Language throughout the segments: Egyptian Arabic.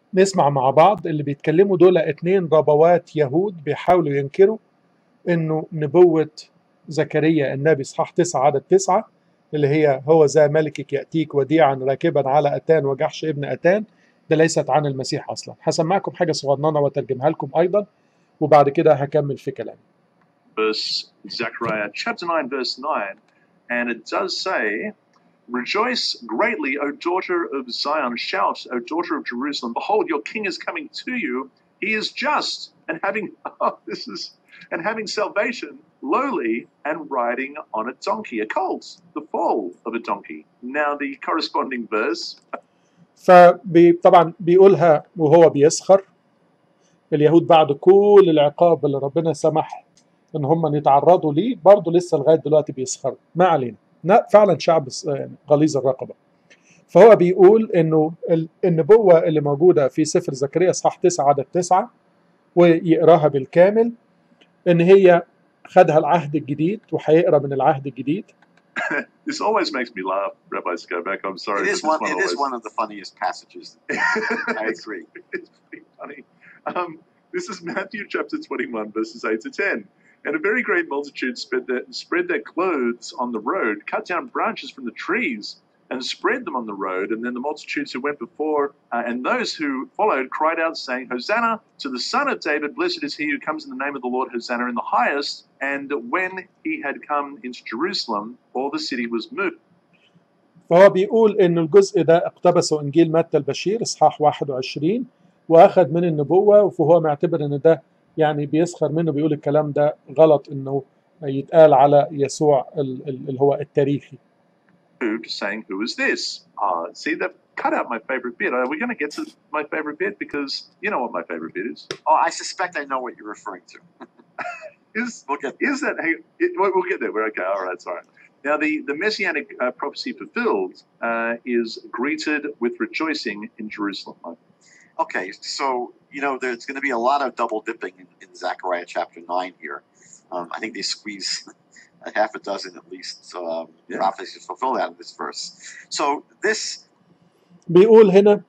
نسمع مع بعض اللي بيتكلموا دول اتنين ربوات يهود بيحاولوا ينكروا انه نبوة زكريا النبي اصحاح 9 عدد 9 اللي هي هو ذا ملكك يأتيك وديعا راكبا على أتان وجحش ابن أتان ده ليست عن المسيح أصلا هسمعكم حاجة صغننة وترجمها لكم أيضا وبعد كده هكمل في كلامي verse Zechariah chapter 9, verse 9, and it does say, Rejoice greatly, O daughter of Zion, shout, O daughter of Jerusalem, behold, your king is coming to you. He is just and having oh, this is and having salvation, lowly and riding on a donkey, a colt, the foal of a donkey. Now the corresponding verse فطبعا بيقولها وهو بيسخر اليهود بعد كل العقاب اللي ربنا سمح ان هم يتعرضوا ليه برضه لسه لغايه دلوقتي بيسخروا ما علينا لا فعلا شعب غليظ الرقبه فهو بيقول انه النبوه اللي موجوده في سفر زكريا اصحاح 9 عدد 9 ويقراها بالكامل ان هي خدها العهد الجديد وهيقرا من العهد الجديد this always makes me laugh, Rabbi Skobek. I'm sorry. It but is this one. It always- is one of the funniest passages. I agree. it's pretty funny. Um, this is Matthew chapter 21, verses 8 to 10. And a very great multitude spread their, spread their clothes on the road, cut down branches from the trees, and spread them on the road. And then the multitudes who went before uh, and those who followed cried out, saying, Hosanna to the Son of David, blessed is he who comes in the name of the Lord, Hosanna in the highest. And when he had come into Jerusalem, all the city was moved. فهو بيقول ان الجزء ده اقتبسه انجيل متى البشير اصحاح 21 واخد من النبوه وهو معتبر ان ده يعني بيسخر منه بيقول الكلام ده غلط انه يتقال على يسوع ال- ال- اللي هو التاريخي moved, saying, Who is this? Uh, see, they've cut out my favorite bit. Are we going to get to my favorite bit? Because you know what my favorite bit is. Oh, I suspect I know what you're referring to. Is We'll get there. is that? Hey, it, we'll we'll get there. We're okay. All right. Sorry. Now, the the messianic uh, prophecy fulfilled uh, is greeted with rejoicing in Jerusalem. Okay, so you know there's going to be a lot of double dipping in, in Zechariah chapter nine here. Um, I think they squeeze a half a dozen at least um, Yeah. prophecies fulfilled out of this verse. So this بيقول هنا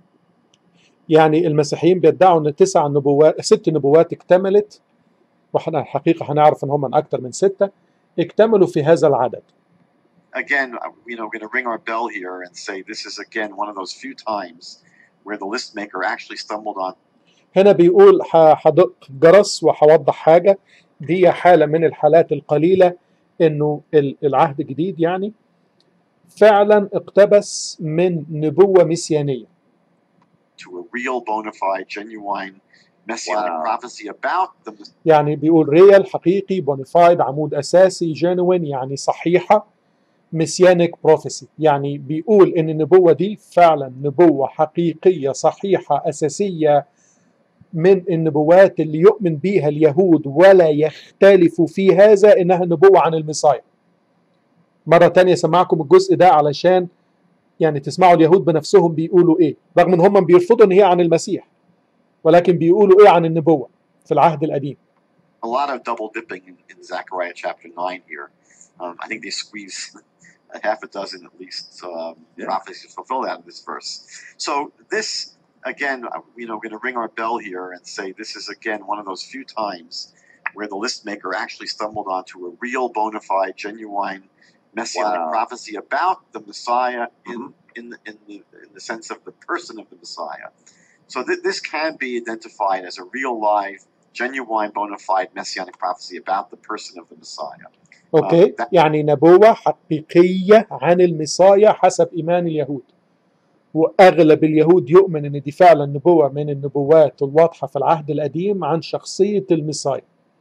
يعني المسيحيين بيدعوا ان تسع نبوات ست نبوات اكتملت واحنا الحقيقه هنعرف ان هم اكثر من سته اكتملوا في هذا العدد again, uh, you know, going to ring our bell here and say this is again one of those few times where the list maker actually stumbled on هنا بيقول ه- هدق جرس وهوضح حاجه دي حاله من الحالات القليله انه ال- العهد الجديد يعني فعلا اقتبس من نبوه مسيانيه to a real bona fide, genuine messianic Wow. prophecy about the يعني بيقول ريال حقيقي بونيفايد عمود اساسي جينوين يعني صحيحه مسيانيك بروفيسي يعني بيقول ان النبوه دي فعلا نبوه حقيقيه صحيحه اساسيه من النبوات اللي يؤمن بيها اليهود ولا يختلف في هذا انها نبوه عن المصايا مره تانية سمعكم الجزء ده علشان يعني تسمعوا اليهود بنفسهم بيقولوا ايه رغم ان هم بيرفضوا ان هي عن المسيح ولكن بيقولوا ايه عن النبوه في العهد القديم a lot of double dipping in, in Zechariah chapter 9 here. Um, I think they squeeze a half a dozen at least um, Yeah. prophecies fulfilled out of this verse. So this, again, uh, you know, going to ring our bell here and say this is again one of those few times where the list maker actually stumbled onto a real bona fide, genuine messianic Wow. prophecy about the Messiah in, Mhm. in, the, in, the, in the sense of the person of the Messiah. So th- this can be identified as a real live genuine bona fide messianic prophecy about the person of the Messiah. اوكي ده- يعني نبوة حقيقية عن المصايا حسب ايمان اليهود واغلب اليهود يؤمن ان دي فعلا نبوة من النبوات الواضحة في العهد القديم عن شخصية المصايا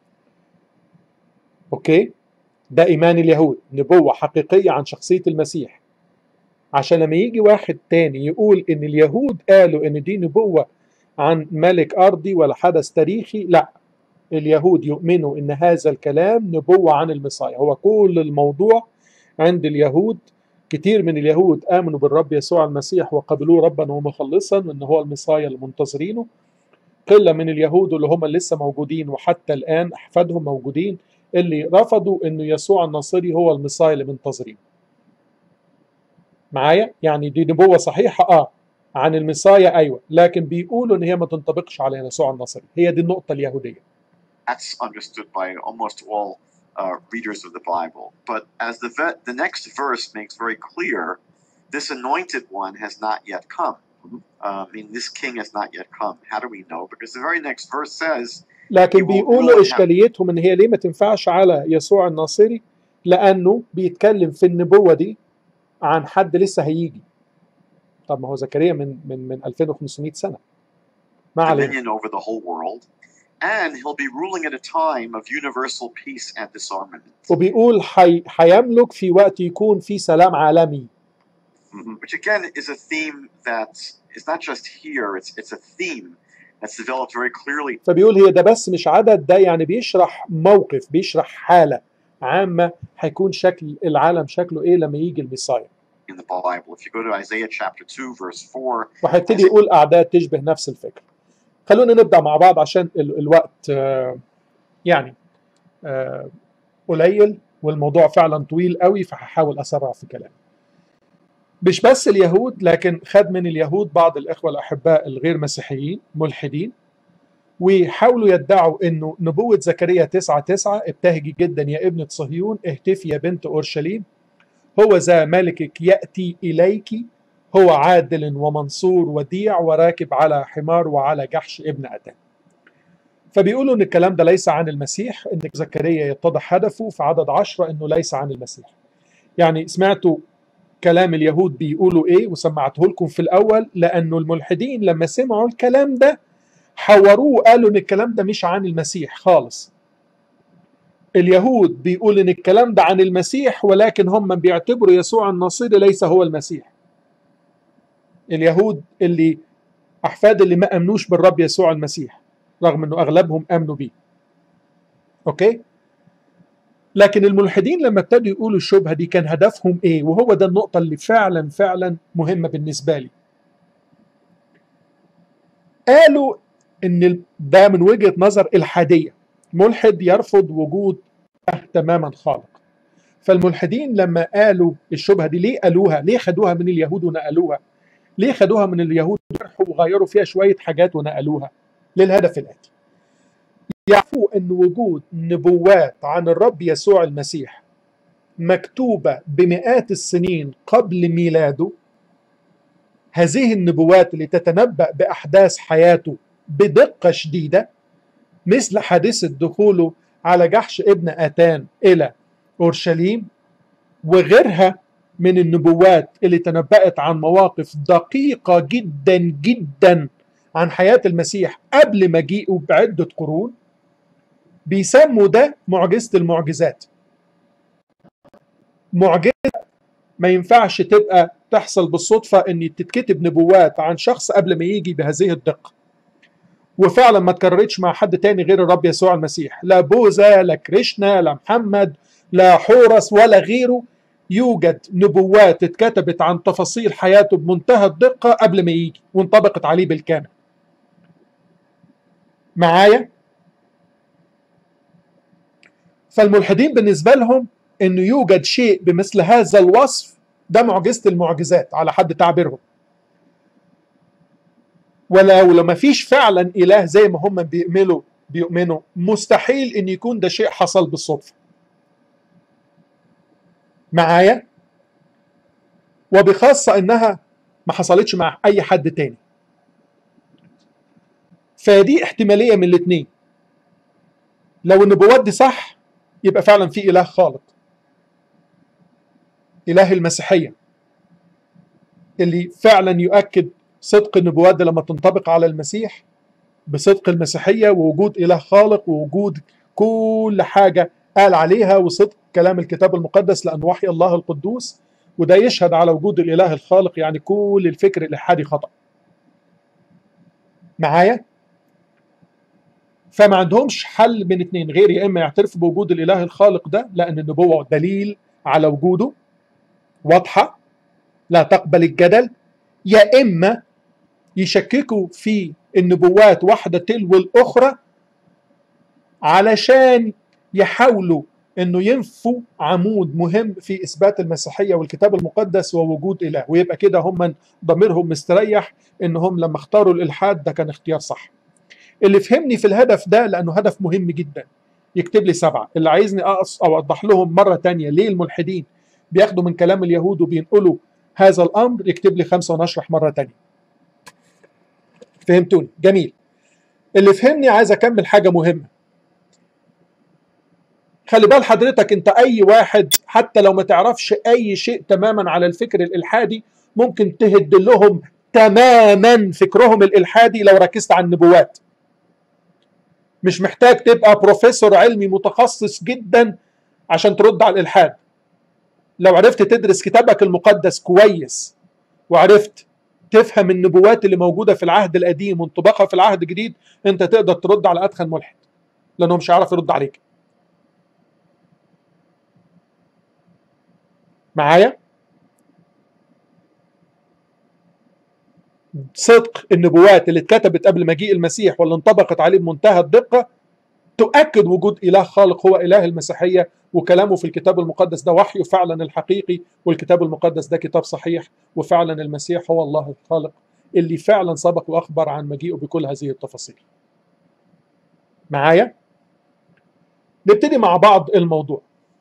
اوكي ده ايمان اليهود نبوة حقيقية عن شخصية المسيح عشان لما يجي واحد تاني يقول ان اليهود قالوا ان دي نبوة عن ملك ارضي ولا حدث تاريخي لا اليهود يؤمنوا ان هذا الكلام نبوة عن المصايا هو كل الموضوع عند اليهود كتير من اليهود آمنوا بالرب يسوع المسيح وقبلوه ربا ومخلصا وان هو المصايا اللي منتظرينه قلة من اليهود اللي هم لسه موجودين وحتى الآن أحفادهم موجودين اللي رفضوا انه يسوع الناصري هو المصايا اللي منتظرينه معايا يعني دي نبوة صحيحة اه عن المسايا ايوه لكن بيقولوا ان هي ما تنطبقش على يسوع الناصري هي دي النقطه اليهوديه That's understood by almost all uh, readers of the Bible. But as the ve- the next verse makes very clear, this anointed one has not yet come. Uh, I mean, this king has not yet come. How do we know? Because the very next verse says, لكن He will بيقولوا rule اشكاليتهم ان هي ليه ما تنفعش على يسوع الناصري لانه بيتكلم في النبوه دي عن حد لسه هيجي طب ما هو زكريا من من من 2500 سنه ما علينا dominion over the whole world, and he'll be ruling at a time of universal peace and disarmament. وبيقول حي... هيملك في وقت يكون في سلام عالمي Mhm. which again is a theme that is not just here, it's, it's a theme that's developed very clearly فبيقول هي ده بس مش عدد ده يعني بيشرح موقف بيشرح حاله عامه هيكون شكل العالم شكله ايه لما يجي الميسايا in the Bible. If you go to Isaiah chapter 2, verse 4, وهيبتدي يقول اعداد تشبه نفس الفكره خلونا نبدا مع بعض عشان ال... الوقت آه، يعني آه، قليل والموضوع فعلا طويل قوي فهحاول اسرع في كلامي مش بس اليهود لكن خد من اليهود بعض الاخوه الاحباء الغير مسيحيين ملحدين وحاولوا يدعوا انه نبوه زكريا 9 9 ابتهجي جدا يا ابنه صهيون اهتفي يا بنت اورشليم هو ذا ملكك ياتي اليك هو عادل ومنصور وديع وراكب على حمار وعلى جحش ابن اتان فبيقولوا ان الكلام ده ليس عن المسيح ان زكريا يتضح هدفه في عدد عشرة انه ليس عن المسيح يعني سمعتوا كلام اليهود بيقولوا ايه وسمعته لكم في الاول لانه الملحدين لما سمعوا الكلام ده حوروه قالوا ان الكلام ده مش عن المسيح خالص اليهود بيقول ان الكلام ده عن المسيح ولكن هم بيعتبروا يسوع الناصري ليس هو المسيح اليهود اللي احفاد اللي ما امنوش بالرب يسوع المسيح رغم انه اغلبهم امنوا بيه اوكي لكن الملحدين لما ابتدوا يقولوا الشبهه دي كان هدفهم ايه وهو ده النقطه اللي فعلا فعلا مهمه بالنسبه لي قالوا ان ال- ده من وجهه نظر الحاديه ملحد يرفض وجود إله تماما خالق فالملحدين لما قالوا الشبهه دي ليه قالوها ليه خدوها من اليهود ونقلوها ليه خدوها من اليهود وجرحوا وغيروا فيها شويه حاجات ونقلوها للهدف الاتي يعرفوا ان وجود نبوات عن الرب يسوع المسيح مكتوبه بمئات السنين قبل ميلاده هذه النبوات اللي تتنبأ بأحداث حياته بدقة شديدة مثل حادثة دخوله على جحش ابن آتان إلى أورشليم وغيرها من النبوات اللي تنبأت عن مواقف دقيقة جدا جدا عن حياة المسيح قبل مجيئه بعدة قرون بيسموا ده معجزة المعجزات معجزة ما ينفعش تبقى تحصل بالصدفة ان تتكتب نبوات عن شخص قبل ما يجي بهذه الدقة وفعلا ما تكررتش مع حد تاني غير الرب يسوع المسيح لا بوذا لا كريشنا لا محمد لا حورس ولا غيره يوجد نبوات اتكتبت عن تفاصيل حياته بمنتهى الدقة قبل ما يجي وانطبقت عليه بالكامل معايا فالملحدين بالنسبة لهم انه يوجد شيء بمثل هذا الوصف ده معجزة المعجزات على حد تعبيرهم ولو لو ما فيش فعلا اله زي ما هم بيؤمنوا بيؤمنوا مستحيل ان يكون ده شيء حصل بالصدفة معايا وبخاصة انها ما حصلتش مع اي حد تاني فدي احتمالية من الاتنين لو النبوات دي صح يبقى فعلا في اله خالق اله المسيحيه اللي فعلا يؤكد صدق النبوات دي لما تنطبق على المسيح بصدق المسيحيه ووجود اله خالق ووجود كل حاجه قال عليها وصدق كلام الكتاب المقدس لانه وحي الله القدوس وده يشهد على وجود الاله الخالق يعني كل الفكر الالحادي خطا معايا فما عندهمش حل من اتنين غير يا اما يعترفوا بوجود الاله الخالق ده لان النبوه دليل على وجوده واضحه لا تقبل الجدل يا اما يشككوا في النبوات واحده تلو الاخرى علشان يحاولوا انه ينفوا عمود مهم في اثبات المسيحيه والكتاب المقدس ووجود اله ويبقى كده هم ضميرهم مستريح انهم لما اختاروا الالحاد ده كان اختيار صح اللي فهمني في الهدف ده لانه هدف مهم جدا يكتب لي سبعه اللي عايزني أقص اوضح لهم مره تانية ليه الملحدين بياخدوا من كلام اليهود وبينقلوا هذا الامر يكتب لي خمسه ونشرح مره تانية فهمتوني جميل اللي فهمني عايز اكمل حاجه مهمه خلي بال حضرتك انت اي واحد حتى لو ما تعرفش اي شيء تماما على الفكر الالحادي ممكن تهد لهم تماما فكرهم الالحادي لو ركزت على النبوات مش محتاج تبقى بروفيسور علمي متخصص جدا عشان ترد على الالحاد لو عرفت تدرس كتابك المقدس كويس وعرفت تفهم النبوات اللي موجوده في العهد القديم وانطباقها في العهد الجديد انت تقدر ترد على ادخل ملحد لانه مش هيعرف يرد عليك معايا صدق النبوات اللي اتكتبت قبل مجيء المسيح واللي انطبقت عليه بمنتهى الدقة تؤكد وجود إله خالق هو إله المسيحية وكلامه في الكتاب المقدس ده وحيه فعلا الحقيقي والكتاب المقدس ده كتاب صحيح وفعلا المسيح هو الله الخالق اللي فعلا سبق وأخبر عن مجيئه بكل هذه التفاصيل معايا نبتدي مع بعض الموضوع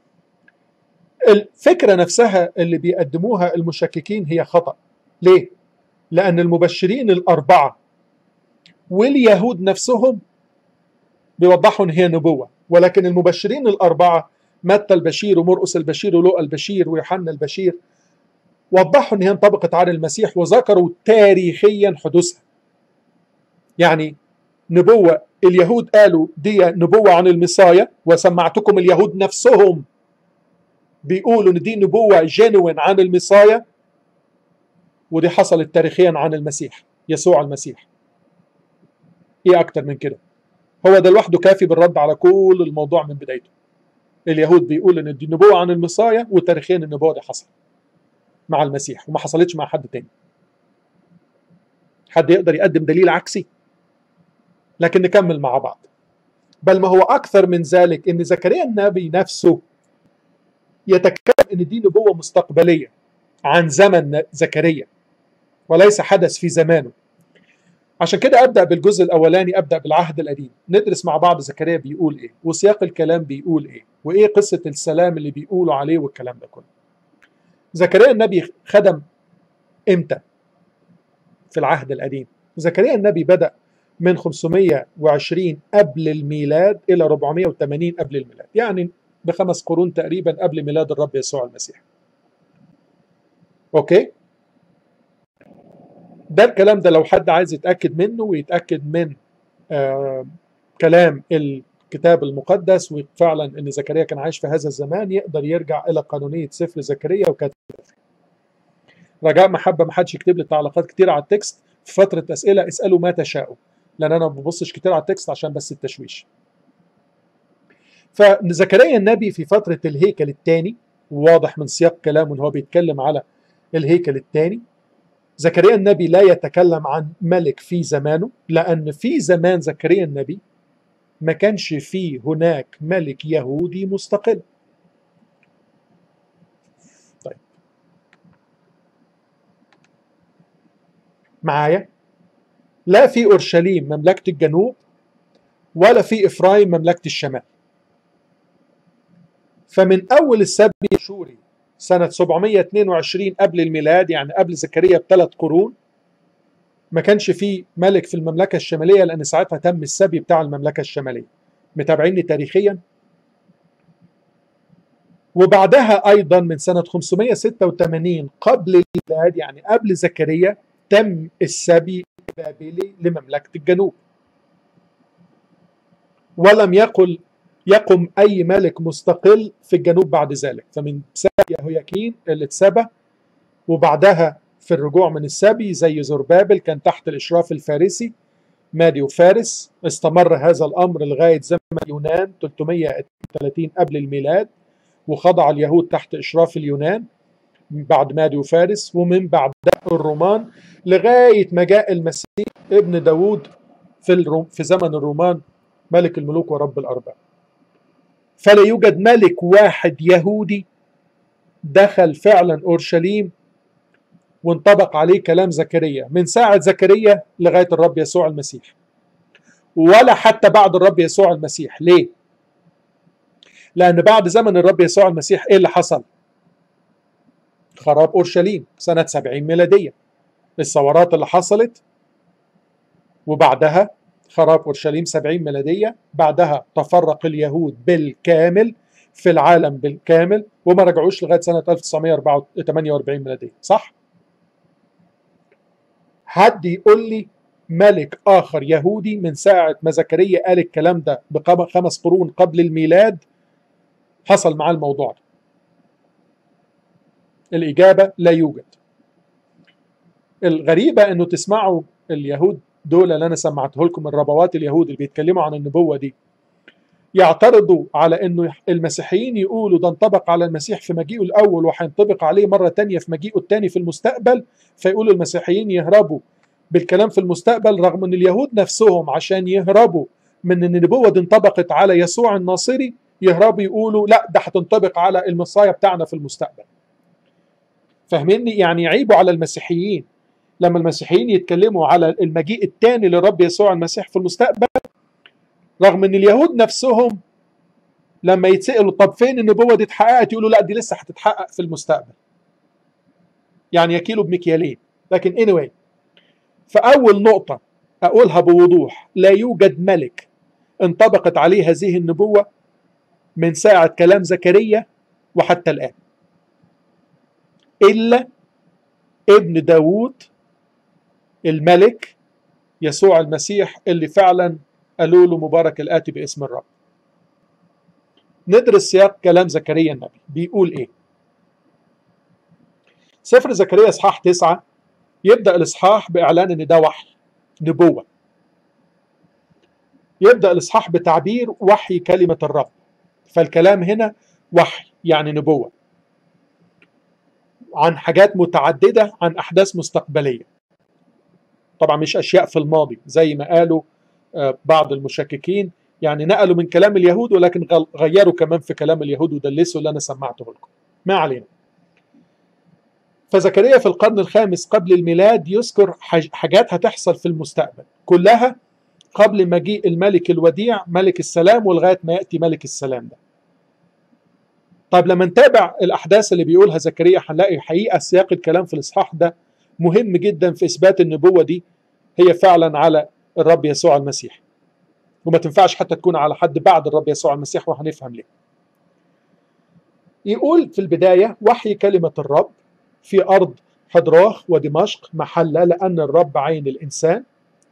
الفكرة نفسها اللي بيقدموها المشككين هي خطأ ليه؟ لأن المبشرين الأربعة واليهود نفسهم بيوضحوا إن هي نبوة ولكن المبشرين الأربعة متى البشير ومرقس البشير ولوقا البشير ويوحنا البشير وضحوا إن هي انطبقت على المسيح وذكروا تاريخيا حدوثها يعني نبوة اليهود قالوا دي نبوة عن المصايا وسمعتكم اليهود نفسهم بيقولوا ان دي نبوه جينوين عن المصايا ودي حصلت تاريخيا عن المسيح يسوع المسيح ايه اكتر من كده هو ده لوحده كافي بالرد على كل الموضوع من بدايته اليهود بيقول ان دي نبوه عن المصايا وتاريخيا النبوه دي حصلت مع المسيح وما حصلتش مع حد تاني حد يقدر يقدم دليل عكسي لكن نكمل مع بعض بل ما هو اكثر من ذلك ان زكريا النبي نفسه يتكلم ان دي نبوه مستقبليه عن زمن زكريا وليس حدث في زمانه عشان كده ابدا بالجزء الاولاني ابدا بالعهد القديم ندرس مع بعض زكريا بيقول ايه وسياق الكلام بيقول ايه وايه قصه السلام اللي بيقولوا عليه والكلام ده كله زكريا النبي خدم امتى في العهد القديم زكريا النبي بدا من 520 قبل الميلاد الى 480 قبل الميلاد يعني بخمس قرون تقريبا قبل ميلاد الرب يسوع المسيح اوكي ده الكلام ده لو حد عايز يتاكد منه ويتاكد من آه كلام الكتاب المقدس وفعلا ان زكريا كان عايش في هذا الزمان يقدر يرجع الى قانونيه سفر زكريا وكاتب رجاء محبه ما حدش يكتب لي تعليقات كتير على التكست في فتره اسئله اسالوا ما تشاءوا لان انا ما ببصش كتير على التكست عشان بس التشويش فزكريا النبي في فترة الهيكل الثاني واضح من سياق كلامه ان هو بيتكلم على الهيكل الثاني زكريا النبي لا يتكلم عن ملك في زمانه لأن في زمان زكريا النبي ما كانش فيه هناك ملك يهودي مستقل طيب معايا لا في أورشليم مملكة الجنوب ولا في إفرايم مملكة الشمال فمن أول السبي الشوري سنة 722 قبل الميلاد يعني قبل زكريا بثلاث قرون ما كانش في ملك في المملكة الشمالية لأن ساعتها تم السبي بتاع المملكة الشمالية متابعيني تاريخيا وبعدها أيضا من سنة 586 قبل الميلاد يعني قبل زكريا تم السبي البابلي لمملكة الجنوب ولم يقل يقم أي ملك مستقل في الجنوب بعد ذلك فمن سبي يهوياكين اللي اتسبى وبعدها في الرجوع من السبي زي زربابل كان تحت الإشراف الفارسي مادي وفارس استمر هذا الأمر لغاية زمن اليونان 330 قبل الميلاد وخضع اليهود تحت إشراف اليونان بعد مادي وفارس ومن بعد الرومان لغاية ما جاء المسيح ابن داود في, الروم في زمن الرومان ملك الملوك ورب الأرباب فلا يوجد ملك واحد يهودي دخل فعلا اورشليم وانطبق عليه كلام زكريا من ساعه زكريا لغايه الرب يسوع المسيح ولا حتى بعد الرب يسوع المسيح ليه لان بعد زمن الرب يسوع المسيح ايه اللي حصل خراب اورشليم سنه 70 ميلاديه الثورات اللي حصلت وبعدها خراب اورشليم 70 ميلاديه بعدها تفرق اليهود بالكامل في العالم بالكامل وما رجعوش لغايه سنه 1948 ميلاديه صح حد يقول لي ملك اخر يهودي من ساعه ما زكريا قال الكلام ده بخمس قرون قبل الميلاد حصل معاه الموضوع ده الاجابه لا يوجد الغريبه انه تسمعوا اليهود دول اللي انا سمعته لكم الربوات اليهود اللي بيتكلموا عن النبوه دي يعترضوا على انه المسيحيين يقولوا ده انطبق على المسيح في مجيئه الاول وهينطبق عليه مره تانية في مجيئه الثاني في المستقبل فيقولوا المسيحيين يهربوا بالكلام في المستقبل رغم ان اليهود نفسهم عشان يهربوا من ان النبوه دي انطبقت على يسوع الناصري يهربوا يقولوا لا ده هتنطبق على المصايا بتاعنا في المستقبل فاهميني يعني يعيبوا على المسيحيين لما المسيحيين يتكلموا على المجيء الثاني لرب يسوع المسيح في المستقبل رغم ان اليهود نفسهم لما يتسالوا طب فين النبوه دي اتحققت يقولوا لا دي لسه هتتحقق في المستقبل يعني يكيلوا بمكيالين لكن anyway فاول نقطه اقولها بوضوح لا يوجد ملك انطبقت عليه هذه النبوه من ساعه كلام زكريا وحتى الان الا ابن داوود الملك يسوع المسيح اللي فعلا قالوا له مبارك الآتي باسم الرب ندرس سياق كلام زكريا النبي بيقول ايه سفر زكريا اصحاح تسعة يبدأ الاصحاح بإعلان ان ده وحي نبوة يبدأ الاصحاح بتعبير وحي كلمة الرب فالكلام هنا وحي يعني نبوة عن حاجات متعددة عن أحداث مستقبلية طبعا مش أشياء في الماضي زي ما قالوا بعض المشككين يعني نقلوا من كلام اليهود ولكن غيروا كمان في كلام اليهود ودلسوا اللي انا سمعته لكم ما علينا فزكريا في القرن الخامس قبل الميلاد يذكر حاجات هتحصل في المستقبل كلها قبل مجيء الملك الوديع ملك السلام ولغايه ما ياتي ملك السلام ده طيب لما نتابع الاحداث اللي بيقولها زكريا هنلاقي حقيقه سياق الكلام في الاصحاح ده مهم جدا في اثبات النبوه دي هي فعلا على الرب يسوع المسيح وما تنفعش حتى تكون على حد بعد الرب يسوع المسيح وهنفهم ليه يقول في البداية وحي كلمة الرب في أرض حضراخ ودمشق محلة لأن الرب عين الإنسان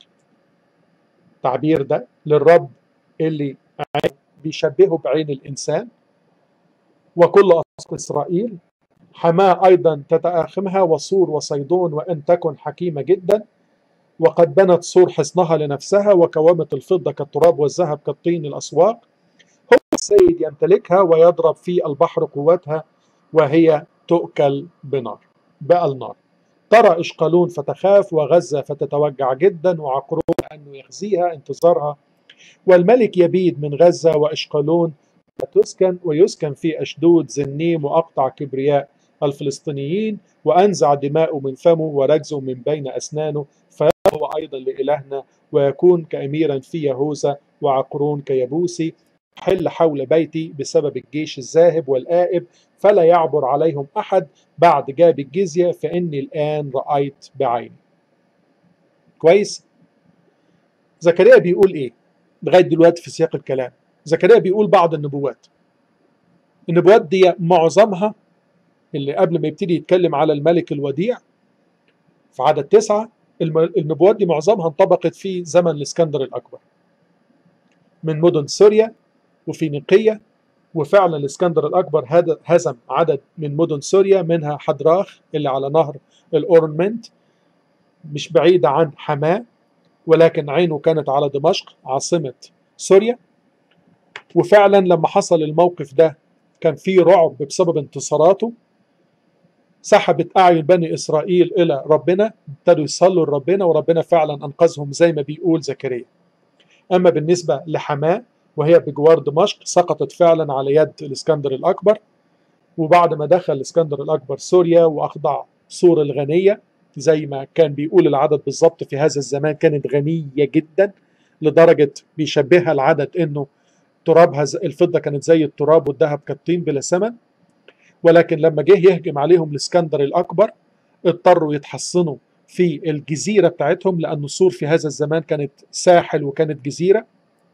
تعبير ده للرب اللي بيشبهه بعين الإنسان وكل أصل إسرائيل حماة أيضا تتآخمها وصور وصيدون وإن تكن حكيمة جدا وقد بنت سور حصنها لنفسها وكوامت الفضة كالتراب والذهب كالطين الأسواق هو السيد يمتلكها ويضرب في البحر قوتها وهي تؤكل بنار بقى النار ترى إشقالون فتخاف وغزة فتتوجع جدا وعقرون أنه يخزيها انتظارها والملك يبيد من غزة وإشقالون تسكن ويسكن في أشدود زنيم وأقطع كبرياء الفلسطينيين وأنزع دماءه من فمه ورجزه من بين أسنانه فهو أيضا لإلهنا ويكون كأميرا في يهوذا وعقرون كيبوسي حل حول بيتي بسبب الجيش الذاهب والآئب فلا يعبر عليهم أحد بعد جاب الجزية فإني الآن رأيت بعيني كويس زكريا بيقول إيه لغاية دلوقتي في سياق الكلام زكريا بيقول بعض النبوات النبوات دي معظمها اللي قبل ما يبتدي يتكلم على الملك الوديع في عدد تسعة النبوات دي معظمها انطبقت في زمن الاسكندر الأكبر من مدن سوريا وفينيقية وفعلا الاسكندر الأكبر هزم عدد من مدن سوريا منها حدراخ اللي على نهر الأورنمنت مش بعيدة عن حماة ولكن عينه كانت على دمشق عاصمة سوريا وفعلا لما حصل الموقف ده كان في رعب بسبب انتصاراته سحبت أعين بني إسرائيل إلى ربنا ابتدوا يصلوا لربنا وربنا فعلا أنقذهم زي ما بيقول زكريا أما بالنسبة لحماة وهي بجوار دمشق سقطت فعلا على يد الاسكندر الأكبر وبعد ما دخل الاسكندر الأكبر سوريا وأخضع سور الغنية زي ما كان بيقول العدد بالظبط في هذا الزمان كانت غنية جدا لدرجة بيشبهها العدد انه ترابها الفضة كانت زي التراب والذهب كالطين بلا ثمن ولكن لما جه يهجم عليهم الاسكندر الأكبر اضطروا يتحصنوا في الجزيرة بتاعتهم لأن السور في هذا الزمان كانت ساحل وكانت جزيرة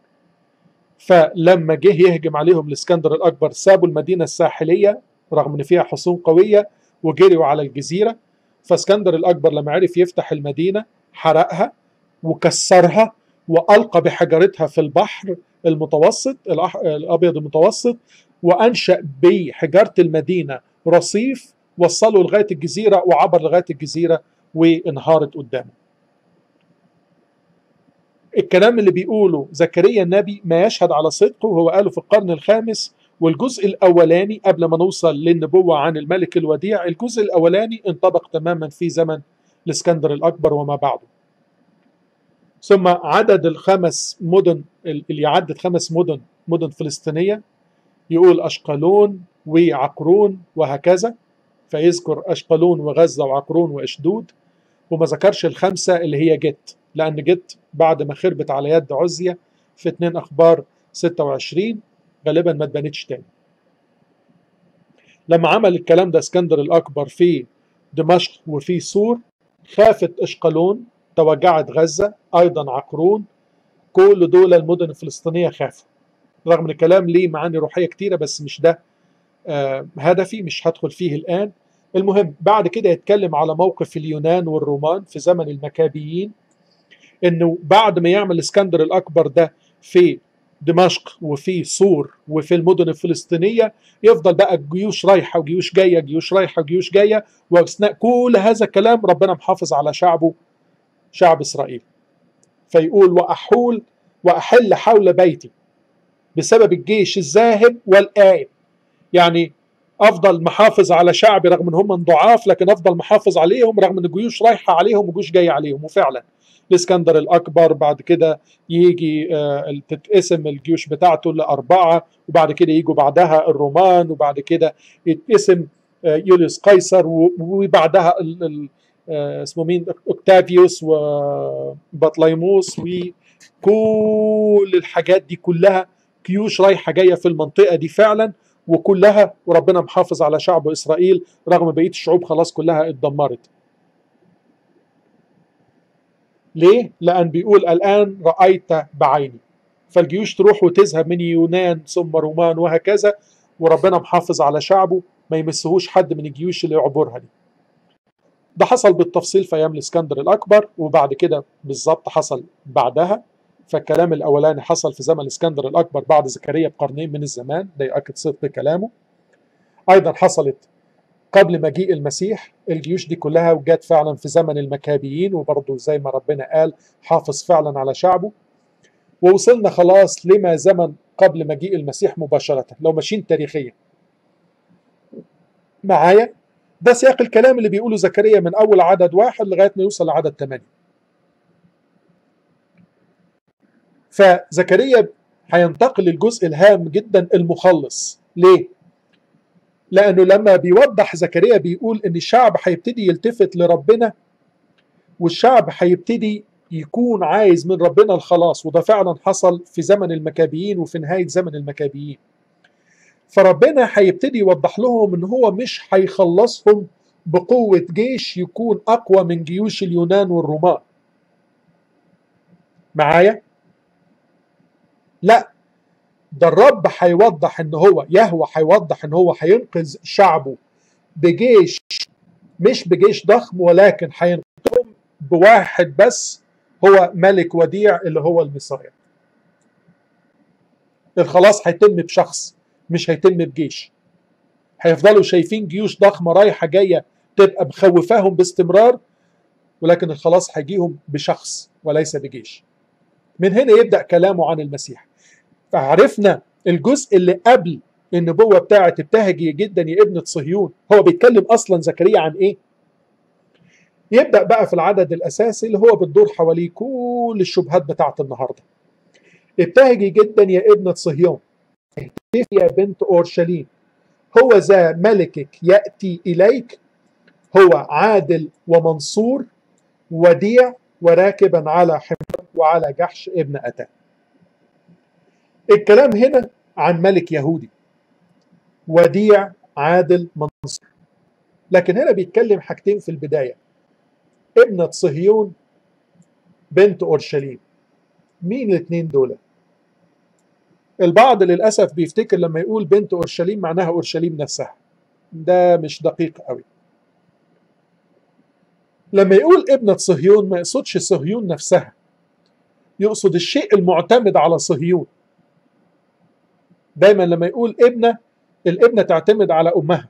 فلما جه يهجم عليهم الاسكندر الأكبر سابوا المدينة الساحلية رغم ان فيها حصون قوية وجريوا على الجزيرة فاسكندر الأكبر لما عرف يفتح المدينة حرقها وكسرها وألقى بحجرتها في البحر المتوسط الأبيض المتوسط وأنشأ بحجارة المدينة رصيف وصله لغاية الجزيرة وعبر لغاية الجزيرة وانهارت قدامه الكلام اللي بيقوله زكريا النبي ما يشهد على صدقه هو قاله في القرن الخامس والجزء الأولاني قبل ما نوصل للنبوة عن الملك الوديع الجزء الأولاني انطبق تماما في زمن الإسكندر الأكبر وما بعده ثم عدد الخمس مدن اللي يعدد خمس مدن مدن فلسطينية يقول أشقلون وعقرون وهكذا فيذكر أشقلون وغزة وعقرون وأشدود وما ذكرش الخمسة اللي هي جت لأن جت بعد ما خربت على يد عزية في 2 أخبار 26 غالبا ما اتبنتش تاني لما عمل الكلام ده اسكندر الأكبر في دمشق وفي سور خافت أشقلون توجعت غزة أيضا عقرون كل دول المدن الفلسطينية خافوا رغم ان الكلام ليه معاني روحية كتيرة بس مش ده آه هدفي مش هدخل فيه الآن المهم بعد كده يتكلم على موقف اليونان والرومان في زمن المكابيين انه بعد ما يعمل اسكندر الاكبر ده في دمشق وفي سور وفي المدن الفلسطينيه يفضل بقى الجيوش رايحه وجيوش جايه جيوش رايحه وجيوش جايه واثناء كل هذا الكلام ربنا محافظ على شعبه شعب اسرائيل فيقول واحول واحل حول بيتي بسبب الجيش الذاهب والآيب يعني افضل محافظ على شعبي رغم ان هم ضعاف لكن افضل محافظ عليهم رغم ان الجيوش رايحه عليهم وجيوش جايه عليهم وفعلا الاسكندر الاكبر بعد كده يجي آه تتقسم الجيوش بتاعته لاربعه وبعد كده يجوا بعدها الرومان وبعد كده يتقسم آه يوليوس قيصر وبعدها آه اسمه مين اوكتافيوس وبطليموس وكل الحاجات دي كلها جيوش رايحه جايه في المنطقه دي فعلا وكلها وربنا محافظ على شعب اسرائيل رغم بقيه الشعوب خلاص كلها اتدمرت. ليه؟ لأن بيقول الآن رأيت بعيني. فالجيوش تروح وتذهب من يونان ثم رومان وهكذا وربنا محافظ على شعبه ما يمسهوش حد من الجيوش اللي يعبرها دي. ده حصل بالتفصيل في أيام الإسكندر الأكبر وبعد كده بالظبط حصل بعدها فالكلام الاولاني حصل في زمن الاسكندر الاكبر بعد زكريا بقرنين من الزمان ده يؤكد صدق كلامه ايضا حصلت قبل مجيء المسيح الجيوش دي كلها وجات فعلا في زمن المكابيين وبرضه زي ما ربنا قال حافظ فعلا على شعبه ووصلنا خلاص لما زمن قبل مجيء المسيح مباشرة لو ماشيين تاريخيا معايا ده سياق الكلام اللي بيقوله زكريا من أول عدد واحد لغاية ما يوصل لعدد ثمانية فزكريا هينتقل للجزء الهام جدا المخلص ليه؟ لأنه لما بيوضح زكريا بيقول إن الشعب هيبتدي يلتفت لربنا والشعب هيبتدي يكون عايز من ربنا الخلاص وده فعلا حصل في زمن المكابيين وفي نهاية زمن المكابيين فربنا هيبتدي يوضح لهم إن هو مش هيخلصهم بقوة جيش يكون أقوى من جيوش اليونان والرومان معايا؟ لا ده الرب هيوضح ان هو يهوى هيوضح ان هو هينقذ شعبه بجيش مش بجيش ضخم ولكن هينقذهم بواحد بس هو ملك وديع اللي هو المصرية الخلاص هيتم بشخص مش هيتم بجيش هيفضلوا شايفين جيوش ضخمة رايحة جاية تبقى مخوفاهم باستمرار ولكن الخلاص هيجيهم بشخص وليس بجيش من هنا يبدأ كلامه عن المسيح فعرفنا الجزء اللي قبل النبوة بتاعة ابتهجي جدا يا ابنة صهيون هو بيتكلم أصلا زكريا عن إيه؟ يبدأ بقى في العدد الأساسي اللي هو بتدور حواليه كل الشبهات بتاعة النهاردة ابتهجي جدا يا ابنة صهيون اهتفي يا بنت أورشليم هو ذا ملكك يأتي إليك هو عادل ومنصور وديع وراكبا على حمار وعلى جحش ابن أتان الكلام هنا عن ملك يهودي وديع عادل منصور لكن هنا بيتكلم حاجتين في البداية ابنة صهيون بنت أورشليم مين الاثنين دول البعض للأسف بيفتكر لما يقول بنت أورشليم معناها أورشليم نفسها ده مش دقيق قوي لما يقول ابنة صهيون ما يقصدش صهيون نفسها يقصد الشيء المعتمد على صهيون دايما لما يقول ابنة الابنة تعتمد على أمها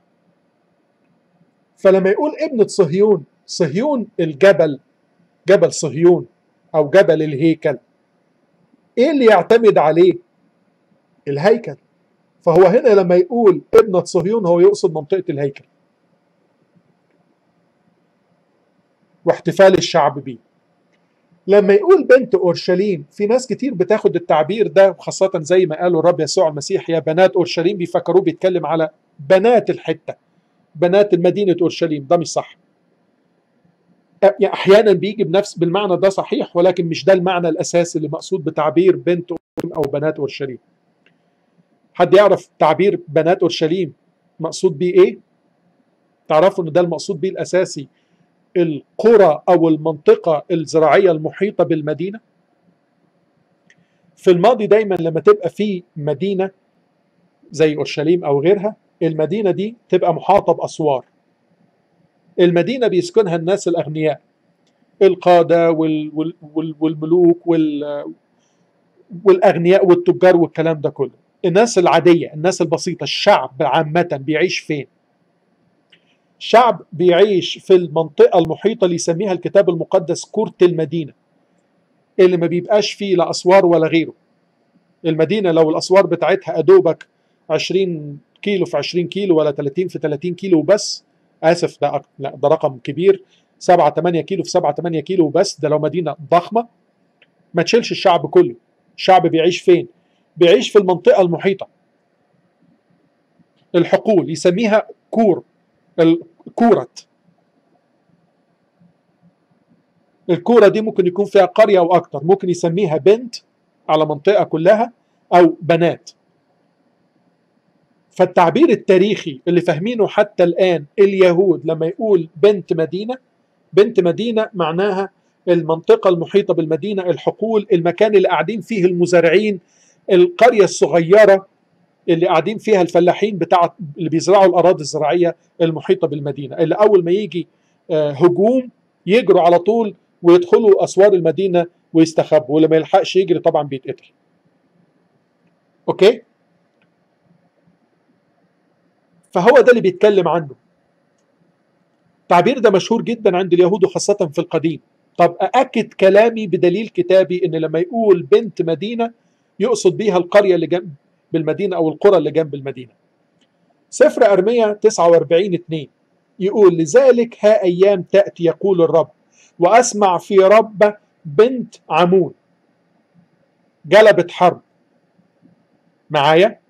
فلما يقول ابنة صهيون صهيون الجبل جبل صهيون أو جبل الهيكل إيه اللي يعتمد عليه الهيكل فهو هنا لما يقول ابنة صهيون هو يقصد منطقة الهيكل واحتفال الشعب بيه لما يقول بنت اورشليم في ناس كتير بتاخد التعبير ده وخاصه زي ما قالوا الرب يسوع المسيح يا بنات اورشليم بيفكروه بيتكلم على بنات الحته بنات مدينه اورشليم ده مش صح يعني احيانا بيجي بنفس بالمعنى ده صحيح ولكن مش ده المعنى الاساسي اللي مقصود بتعبير بنت أورشليم او بنات اورشليم حد يعرف تعبير بنات اورشليم مقصود بيه ايه تعرفوا ان ده المقصود بيه الاساسي القرى او المنطقه الزراعيه المحيطه بالمدينه في الماضي دايما لما تبقى في مدينه زي اورشليم او غيرها المدينه دي تبقى محاطه باسوار المدينه بيسكنها الناس الاغنياء القاده وال وال وال والملوك وال والاغنياء والتجار والكلام ده كله الناس العاديه الناس البسيطه الشعب عامه بيعيش فين شعب بيعيش في المنطقة المحيطة اللي يسميها الكتاب المقدس كورة المدينة اللي ما بيبقاش فيه لا أسوار ولا غيره المدينة لو الأسوار بتاعتها أدوبك 20 كيلو في 20 كيلو ولا 30 في 30 كيلو بس آسف ده لا ده رقم كبير 7 8 كيلو في 7 8 كيلو بس ده لو مدينة ضخمة ما تشيلش الشعب كله الشعب بيعيش فين بيعيش في المنطقة المحيطة الحقول يسميها كور الكورة الكورة دي ممكن يكون فيها قرية أو أكتر ممكن يسميها بنت على منطقة كلها أو بنات فالتعبير التاريخي اللي فاهمينه حتى الآن اليهود لما يقول بنت مدينة بنت مدينة معناها المنطقة المحيطة بالمدينة الحقول المكان اللي قاعدين فيه المزارعين القرية الصغيرة اللي قاعدين فيها الفلاحين بتاع اللي بيزرعوا الاراضي الزراعيه المحيطه بالمدينه اللي اول ما يجي هجوم يجروا على طول ويدخلوا اسوار المدينه ويستخبوا واللي ما يلحقش يجري طبعا بيتقتل. اوكي؟ فهو ده اللي بيتكلم عنه. التعبير ده مشهور جدا عند اليهود وخاصه في القديم. طب أأكد كلامي بدليل كتابي إن لما يقول بنت مدينة يقصد بيها القرية اللي جنب بالمدينة أو القرى اللي جنب المدينة سفر أرمية 49 2 يقول لذلك ها أيام تأتي يقول الرب وأسمع في رب بنت عمون جلبت حرب معايا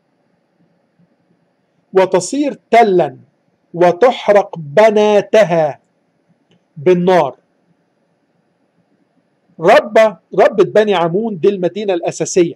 وتصير تلا وتحرق بناتها بالنار رب ربة بني عمون دي المدينة الأساسية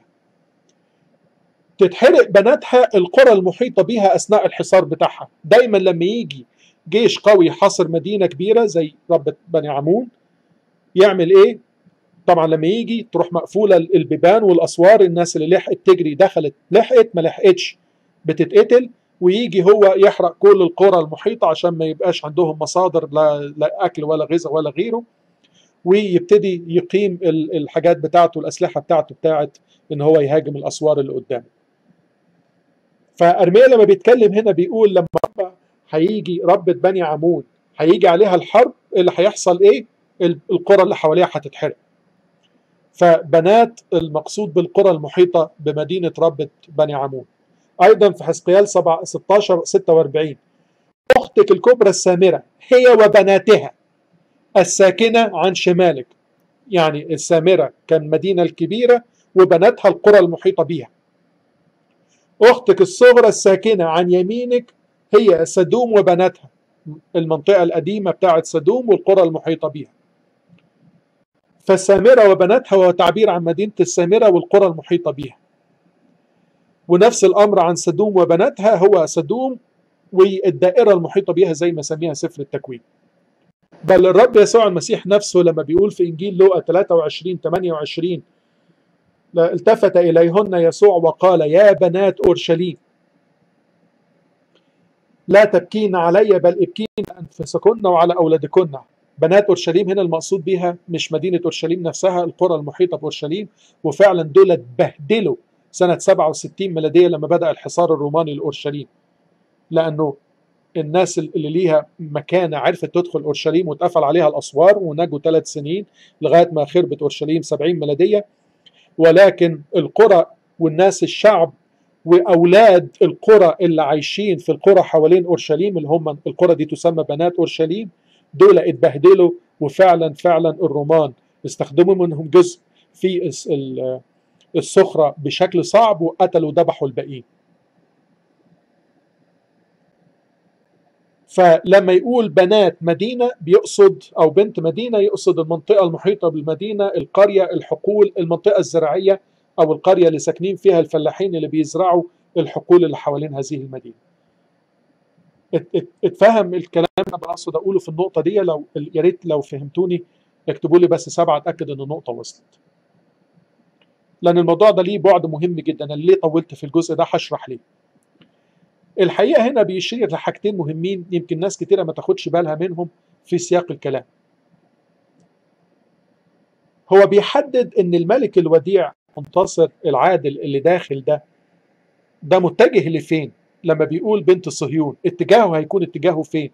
تتحرق بناتها القرى المحيطة بها أثناء الحصار بتاعها دايما لما يجي جيش قوي حاصر مدينة كبيرة زي ربة بني عمون يعمل إيه؟ طبعا لما يجي تروح مقفولة البيبان والأسوار الناس اللي لحقت تجري دخلت لحقت ما لحقتش بتتقتل ويجي هو يحرق كل القرى المحيطة عشان ما يبقاش عندهم مصادر لا, لا أكل ولا غذاء ولا غيره ويبتدي يقيم الحاجات بتاعته الأسلحة بتاعته بتاعت إن هو يهاجم الأسوار اللي قدامه فأرميا لما بيتكلم هنا بيقول لما رب هيجي ربة بني عمون هيجي عليها الحرب اللي هيحصل ايه القرى اللي حواليها هتتحرق فبنات المقصود بالقرى المحيطة بمدينة ربة بني عمون أيضا في حزقيال 16 46 أختك الكبرى السامرة هي وبناتها الساكنة عن شمالك يعني السامرة كان مدينة الكبيرة وبناتها القرى المحيطة بها أختك الصغرى الساكنة عن يمينك هي سدوم وبناتها المنطقة القديمة بتاعت سدوم والقرى المحيطة بها فالسامرة وبناتها هو تعبير عن مدينة السامرة والقرى المحيطة بها ونفس الأمر عن سدوم وبناتها هو سدوم والدائرة المحيطة بها زي ما سميها سفر التكوين بل الرب يسوع المسيح نفسه لما بيقول في إنجيل لوقا 23 28 التفت إليهن يسوع وقال يا بنات أورشليم لا تبكين علي بل ابكين أنفسكن وعلى أولادكن بنات أورشليم هنا المقصود بها مش مدينة أورشليم نفسها القرى المحيطة بأورشليم وفعلا دول اتبهدلوا سنة 67 ميلادية لما بدأ الحصار الروماني لأورشليم لأنه الناس اللي ليها مكانة عرفت تدخل أورشليم واتقفل عليها الأسوار ونجوا ثلاث سنين لغاية ما خربت أورشليم 70 ميلادية ولكن القرى والناس الشعب واولاد القرى اللي عايشين في القرى حوالين اورشليم اللي هم القرى دي تسمى بنات اورشليم دول اتبهدلوا وفعلا فعلا الرومان استخدموا منهم جزء في السخرة بشكل صعب وقتلوا وذبحوا الباقيين فلما يقول بنات مدينة بيقصد أو بنت مدينة يقصد المنطقة المحيطة بالمدينة القرية الحقول المنطقة الزراعية أو القرية اللي ساكنين فيها الفلاحين اللي بيزرعوا الحقول اللي حوالين هذه المدينة اتفهم الكلام انا بقصد اقوله في النقطه دي لو يا ريت لو فهمتوني اكتبوا لي بس سبعه اتاكد ان النقطه وصلت لان الموضوع ده ليه بعد مهم جدا انا ليه طولت في الجزء ده هشرح ليه الحقيقه هنا بيشير لحاجتين مهمين يمكن ناس كتيره ما تاخدش بالها منهم في سياق الكلام هو بيحدد ان الملك الوديع منتصر العادل اللي داخل ده ده متجه لفين لما بيقول بنت صهيون اتجاهه هيكون اتجاهه فين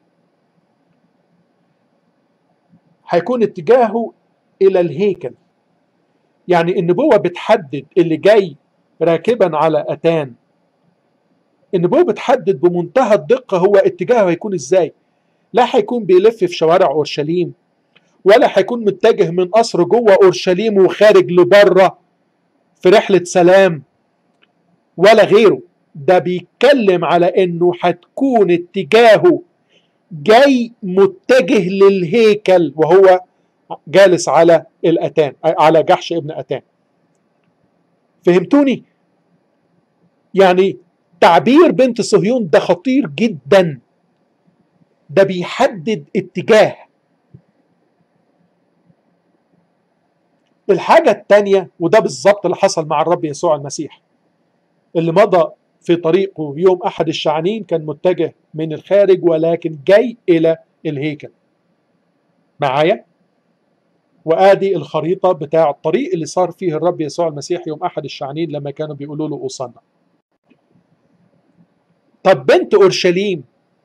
هيكون اتجاهه الى الهيكل يعني النبوة بتحدد اللي جاي راكبا على أتان النبوة بتحدد بمنتهى الدقة هو اتجاهه هيكون ازاي لا هيكون بيلف في شوارع أورشليم ولا هيكون متجه من قصر جوه أورشليم وخارج لبره في رحلة سلام ولا غيره ده بيتكلم على انه هتكون اتجاهه جاي متجه للهيكل وهو جالس على الاتان على جحش ابن اتان فهمتوني يعني تعبير بنت صهيون ده خطير جدا ده بيحدد اتجاه الحاجة التانية وده بالظبط اللي حصل مع الرب يسوع المسيح اللي مضى في طريقه يوم أحد الشعنين كان متجه من الخارج ولكن جاي إلى الهيكل معايا وآدي الخريطة بتاع الطريق اللي صار فيه الرب يسوع المسيح يوم أحد الشعنين لما كانوا بيقولوا له أوصنا طب بنت أورشليم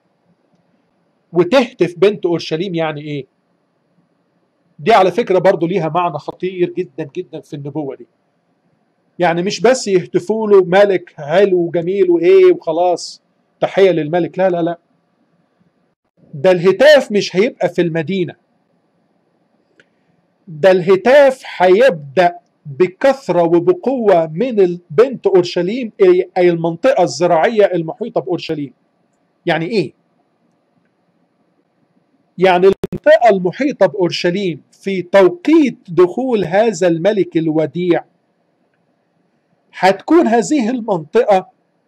وتهتف بنت أورشليم يعني إيه دي على فكرة برضو ليها معنى خطير جدا جدا في النبوة دي يعني مش بس يهتفوا له ملك حلو وجميل وايه وخلاص تحيه للملك لا لا لا ده الهتاف مش هيبقى في المدينه ده الهتاف هيبدا بكثره وبقوه من بنت اورشليم اي المنطقه الزراعيه المحيطه باورشليم يعني ايه يعني المنطقه المحيطه باورشليم في توقيت دخول هذا الملك الوديع هتكون هذه المنطقة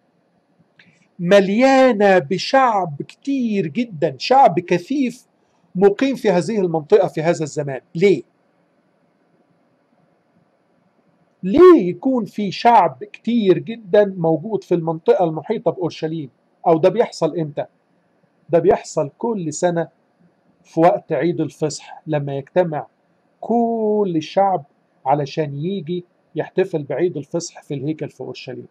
مليانة بشعب كتير جدا شعب كثيف مقيم في هذه المنطقة في هذا الزمان ليه؟ ليه يكون في شعب كتير جدا موجود في المنطقة المحيطة بأورشليم أو ده بيحصل إمتى؟ ده بيحصل كل سنة في وقت عيد الفصح لما يجتمع كل الشعب علشان يجي يحتفل بعيد الفصح في الهيكل في اورشليم.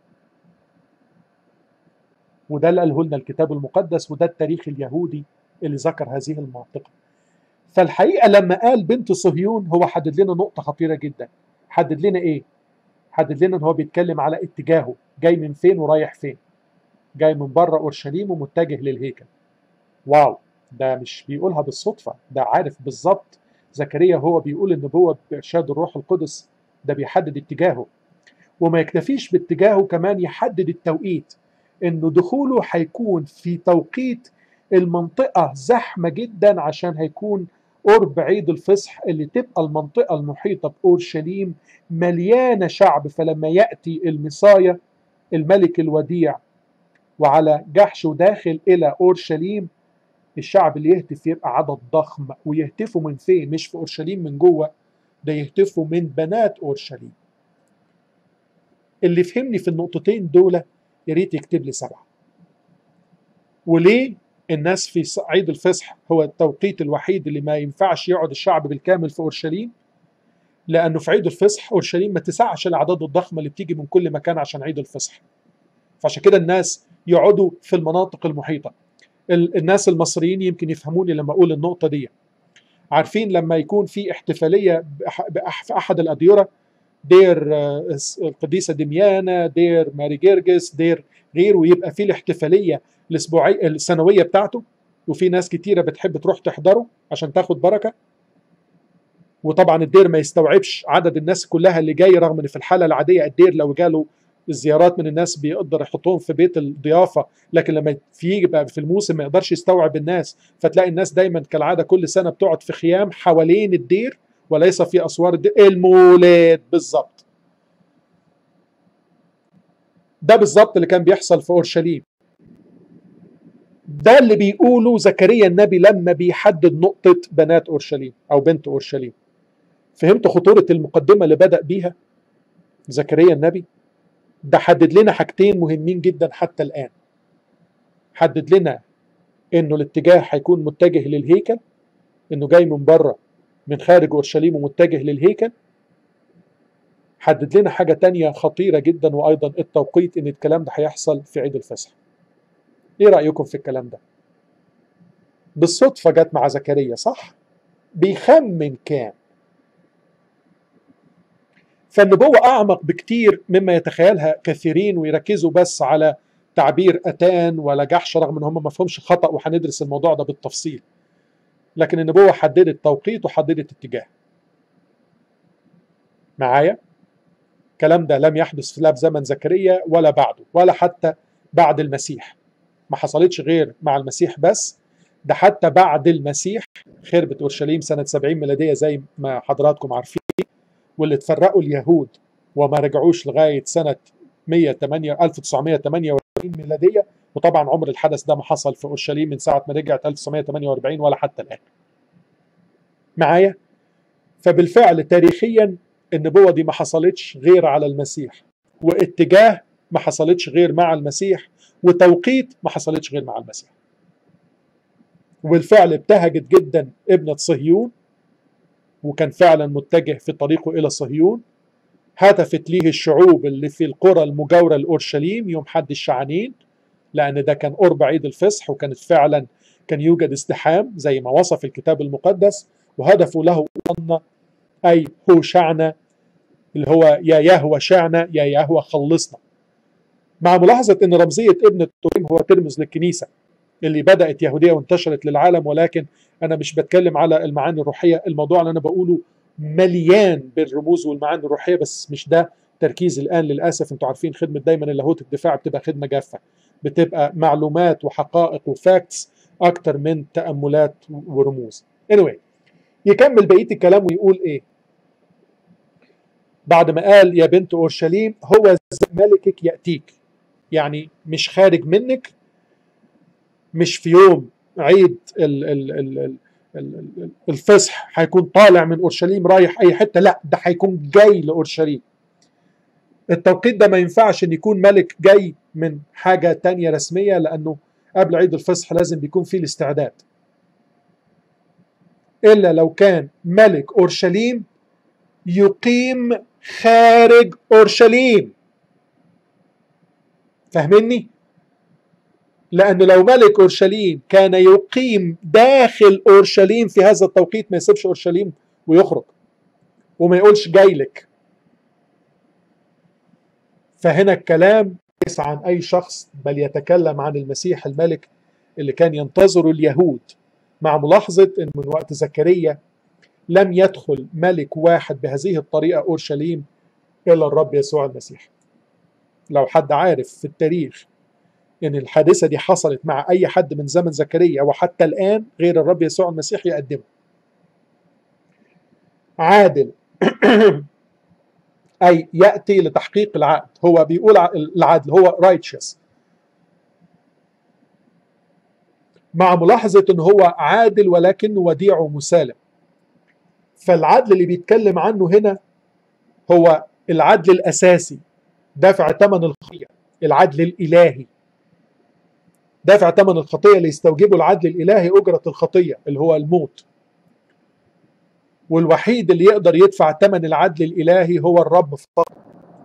وده اللي قاله لنا الكتاب المقدس وده التاريخ اليهودي اللي ذكر هذه المنطقه. فالحقيقه لما قال بنت صهيون هو حدد لنا نقطه خطيره جدا. حدد لنا ايه؟ حدد لنا ان هو بيتكلم على اتجاهه جاي من فين ورايح فين. جاي من بره اورشليم ومتجه للهيكل. واو ده مش بيقولها بالصدفه ده عارف بالظبط زكريا هو بيقول النبوه بارشاد الروح القدس ده بيحدد اتجاهه وما يكتفيش باتجاهه كمان يحدد التوقيت انه دخوله هيكون في توقيت المنطقة زحمة جدا عشان هيكون قرب عيد الفصح اللي تبقى المنطقة المحيطة بأورشليم مليانة شعب فلما يأتي المصايا الملك الوديع وعلى جحشه داخل إلى أورشليم الشعب اللي يهتف يبقى عدد ضخم ويهتفوا من فين مش في أورشليم من جوه ده يهتفوا من بنات أورشليم اللي فهمني في النقطتين دول يا ريت يكتب لي سبعة وليه الناس في عيد الفصح هو التوقيت الوحيد اللي ما ينفعش يقعد الشعب بالكامل في اورشليم لانه في عيد الفصح اورشليم ما تسعش الاعداد الضخمه اللي بتيجي من كل مكان عشان عيد الفصح فعشان كده الناس يقعدوا في المناطق المحيطه الناس المصريين يمكن يفهموني لما اقول النقطه دي عارفين لما يكون في احتفاليه في احد الاديره دير القديسه دميانه دير ماري جرجس دير غيره ويبقى في الاحتفاليه الاسبوعيه السنويه بتاعته وفي ناس كتيره بتحب تروح تحضره عشان تاخد بركه وطبعا الدير ما يستوعبش عدد الناس كلها اللي جاي رغم ان في الحاله العاديه الدير لو جاله الزيارات من الناس بيقدر يحطهم في بيت الضيافه لكن لما في بقى في الموسم ما يقدرش يستوعب الناس فتلاقي الناس دايما كالعاده كل سنه بتقعد في خيام حوالين الدير وليس في اسوار الدير المولد بالظبط ده بالظبط اللي كان بيحصل في اورشليم ده اللي بيقوله زكريا النبي لما بيحدد نقطة بنات أورشليم أو بنت أورشليم فهمت خطورة المقدمة اللي بدأ بيها زكريا النبي ده حدد لنا حاجتين مهمين جدا حتى الآن حدد لنا إنه الاتجاه هيكون متجه للهيكل إنه جاي من بره من خارج أورشليم ومتجه للهيكل حدد لنا حاجة تانية خطيرة جدا وأيضا التوقيت إن الكلام ده هيحصل في عيد الفصح ايه رايكم في الكلام ده بالصدفه جت مع زكريا صح بيخمن كان فالنبوة أعمق بكتير مما يتخيلها كثيرين ويركزوا بس على تعبير أتان ولا جحش رغم إن هم ما فهمش خطأ وهندرس الموضوع ده بالتفصيل لكن النبوة حددت توقيت وحددت اتجاه معايا الكلام ده لم يحدث لا في زمن زكريا ولا بعده ولا حتى بعد المسيح ما حصلتش غير مع المسيح بس ده حتى بعد المسيح خربت اورشليم سنه 70 ميلاديه زي ما حضراتكم عارفين واللي اتفرقوا اليهود وما رجعوش لغايه سنه 108 1948 ميلاديه وطبعا عمر الحدث ده ما حصل في اورشليم من ساعه ما رجعت 1948 ولا حتى الان. معايا؟ فبالفعل تاريخيا النبوه دي ما حصلتش غير على المسيح واتجاه ما حصلتش غير مع المسيح وتوقيت ما حصلتش غير مع المسيح وبالفعل ابتهجت جدا ابنة صهيون وكان فعلا متجه في طريقه إلى صهيون هتفت ليه الشعوب اللي في القرى المجاورة لأورشليم يوم حد الشعانين لأن ده كان قرب عيد الفصح وكانت فعلا كان يوجد ازدحام زي ما وصف الكتاب المقدس وهدفوا له أن أي هو شعنا اللي هو يا يهوى شعنا يا يهوى خلصنا مع ملاحظة أن رمزية ابن التوريم هو ترمز للكنيسة اللي بدأت يهودية وانتشرت للعالم ولكن أنا مش بتكلم على المعاني الروحية الموضوع اللي أنا بقوله مليان بالرموز والمعاني الروحية بس مش ده تركيز الآن للأسف أنتوا عارفين خدمة دايما اللاهوت الدفاع بتبقى خدمة جافة بتبقى معلومات وحقائق وفاكتس أكتر من تأملات ورموز anyway يكمل بقية الكلام ويقول إيه بعد ما قال يا بنت أورشليم هو ملكك يأتيك يعني مش خارج منك مش في يوم عيد ال ال ال ال الفصح هيكون طالع من اورشليم رايح اي حته لا ده هيكون جاي لاورشليم التوقيت ده ما ينفعش ان يكون ملك جاي من حاجه تانية رسميه لانه قبل عيد الفصح لازم بيكون فيه الاستعداد الا لو كان ملك اورشليم يقيم خارج اورشليم فاهمني لأن لو ملك أورشليم كان يقيم داخل أورشليم في هذا التوقيت ما يسيبش أورشليم ويخرج وما يقولش جاي لك فهنا الكلام ليس عن أي شخص بل يتكلم عن المسيح الملك اللي كان ينتظره اليهود مع ملاحظة أن من وقت زكريا لم يدخل ملك واحد بهذه الطريقة أورشليم إلا الرب يسوع المسيح لو حد عارف في التاريخ ان الحادثه دي حصلت مع اي حد من زمن زكريا وحتى الان غير الرب يسوع المسيح يقدمه عادل اي ياتي لتحقيق العقد هو بيقول العدل هو رايتشس مع ملاحظه ان هو عادل ولكنه وديع ومسالم فالعدل اللي بيتكلم عنه هنا هو العدل الاساسي دافع ثمن الخطيه العدل الالهي دافع ثمن الخطيه اللي يستوجبه العدل الالهي اجره الخطيه اللي هو الموت والوحيد اللي يقدر يدفع ثمن العدل الالهي هو الرب فقط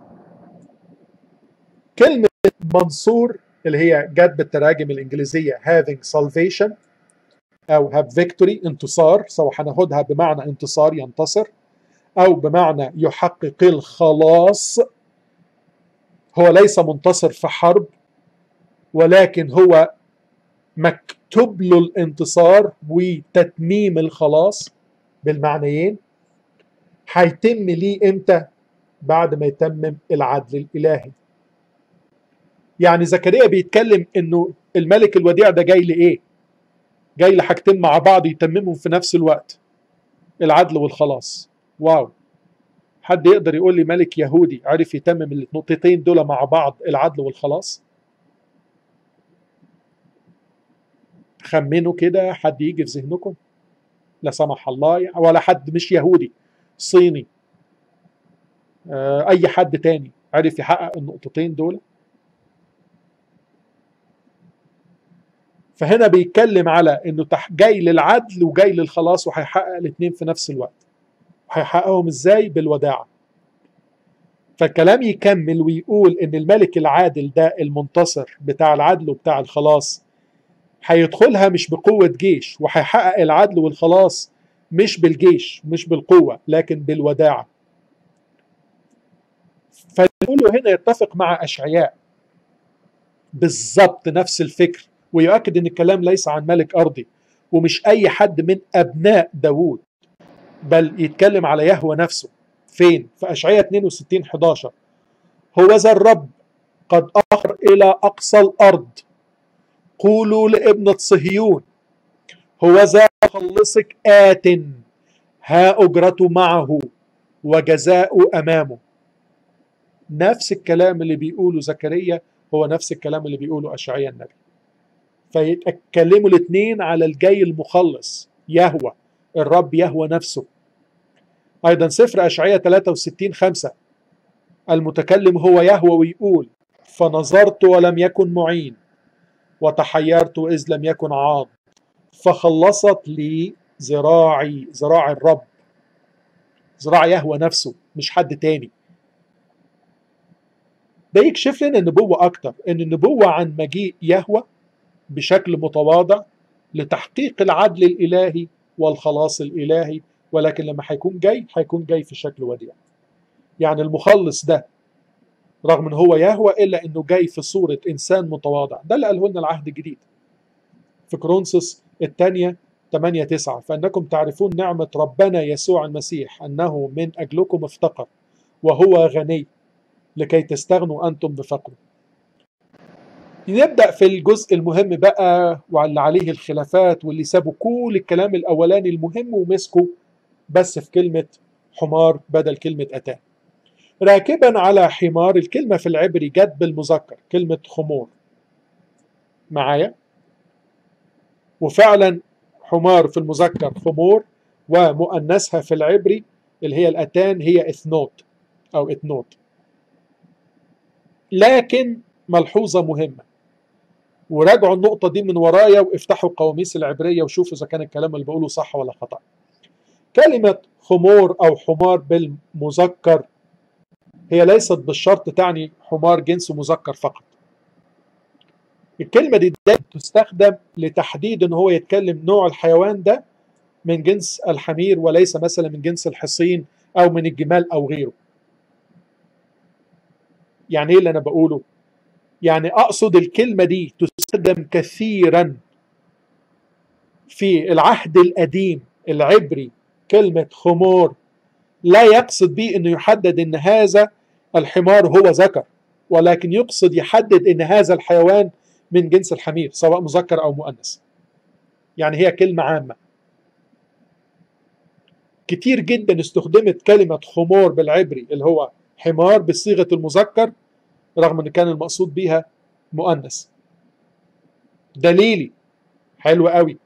كلمه منصور اللي هي جت بالتراجم الانجليزيه having salvation او have victory انتصار سواء هناخدها بمعنى انتصار ينتصر او بمعنى يحقق الخلاص هو ليس منتصر في حرب ولكن هو مكتوب له الانتصار وتتميم الخلاص بالمعنيين هيتم ليه امتى بعد ما يتمم العدل الالهي يعني زكريا بيتكلم انه الملك الوديع ده جاي لايه جاي لحاجتين مع بعض يتممهم في نفس الوقت العدل والخلاص واو حد يقدر يقول لي ملك يهودي عرف يتمم النقطتين دول مع بعض العدل والخلاص خمنوا كده حد يجي في ذهنكم لا سمح الله ولا حد مش يهودي صيني آه اي حد تاني عرف يحقق النقطتين دول فهنا بيتكلم على انه جاي للعدل وجاي للخلاص وهيحقق الاثنين في نفس الوقت وهيحققهم ازاي بالوداعه فالكلام يكمل ويقول ان الملك العادل ده المنتصر بتاع العدل وبتاع الخلاص هيدخلها مش بقوة جيش وهيحقق العدل والخلاص مش بالجيش مش بالقوة لكن بالوداعة فنقوله هنا يتفق مع أشعياء بالظبط نفس الفكر ويؤكد ان الكلام ليس عن ملك أرضي ومش أي حد من أبناء داوود بل يتكلم على يهوى نفسه فين في أشعياء 62 11 هو ذا الرب قد أخر إلى أقصى الأرض قولوا لابنة صهيون هو ذا مخلصك آت ها أجرته معه وجزاء أمامه نفس الكلام اللي بيقوله زكريا هو نفس الكلام اللي بيقوله أشعياء النبي فيتكلموا الاثنين على الجاي المخلص يهوى الرب يهوى نفسه أيضا سفر أشعياء 63 5 المتكلم هو يهوى ويقول فنظرت ولم يكن معين وتحيرت إذ لم يكن عاض فخلصت لي ذراعي ذراع الرب ذراع يهوى نفسه مش حد تاني ده يكشف لنا النبوة أكتر إن النبوة عن مجيء يهوى بشكل متواضع لتحقيق العدل الإلهي والخلاص الإلهي ولكن لما هيكون جاي هيكون جاي في شكل وديع يعني المخلص ده رغم ان هو يهوى الا انه جاي في صوره انسان متواضع ده اللي قاله لنا العهد الجديد في كرونسوس الثانيه 8 9 فانكم تعرفون نعمه ربنا يسوع المسيح انه من اجلكم افتقر وهو غني لكي تستغنوا انتم بفقره نبدا في الجزء المهم بقى واللي عليه الخلافات واللي سابوا كل الكلام الاولاني المهم ومسكوا بس في كلمه حمار بدل كلمه اتاه راكبا على حمار الكلمة في العبري جت بالمذكر كلمة خمور معايا وفعلا حمار في المذكر خمور ومؤنثها في العبري اللي هي الأتان هي إثنوت أو إثنوت لكن ملحوظة مهمة وراجعوا النقطة دي من ورايا وافتحوا القواميس العبرية وشوفوا إذا كان الكلام اللي بقوله صح ولا خطأ كلمة خمور أو حمار بالمذكر هي ليست بالشرط تعني حمار جنس مذكر فقط الكلمة دي تستخدم لتحديد ان هو يتكلم نوع الحيوان ده من جنس الحمير وليس مثلا من جنس الحصين او من الجمال او غيره يعني ايه اللي انا بقوله يعني اقصد الكلمة دي تستخدم كثيرا في العهد القديم العبري كلمة خمور لا يقصد به انه يحدد ان هذا الحمار هو ذكر ولكن يقصد يحدد ان هذا الحيوان من جنس الحمير سواء مذكر او مؤنث يعني هي كلمة عامة كتير جدا استخدمت كلمة خمور بالعبري اللي هو حمار بصيغة المذكر رغم ان كان المقصود بيها مؤنث دليلي حلو قوي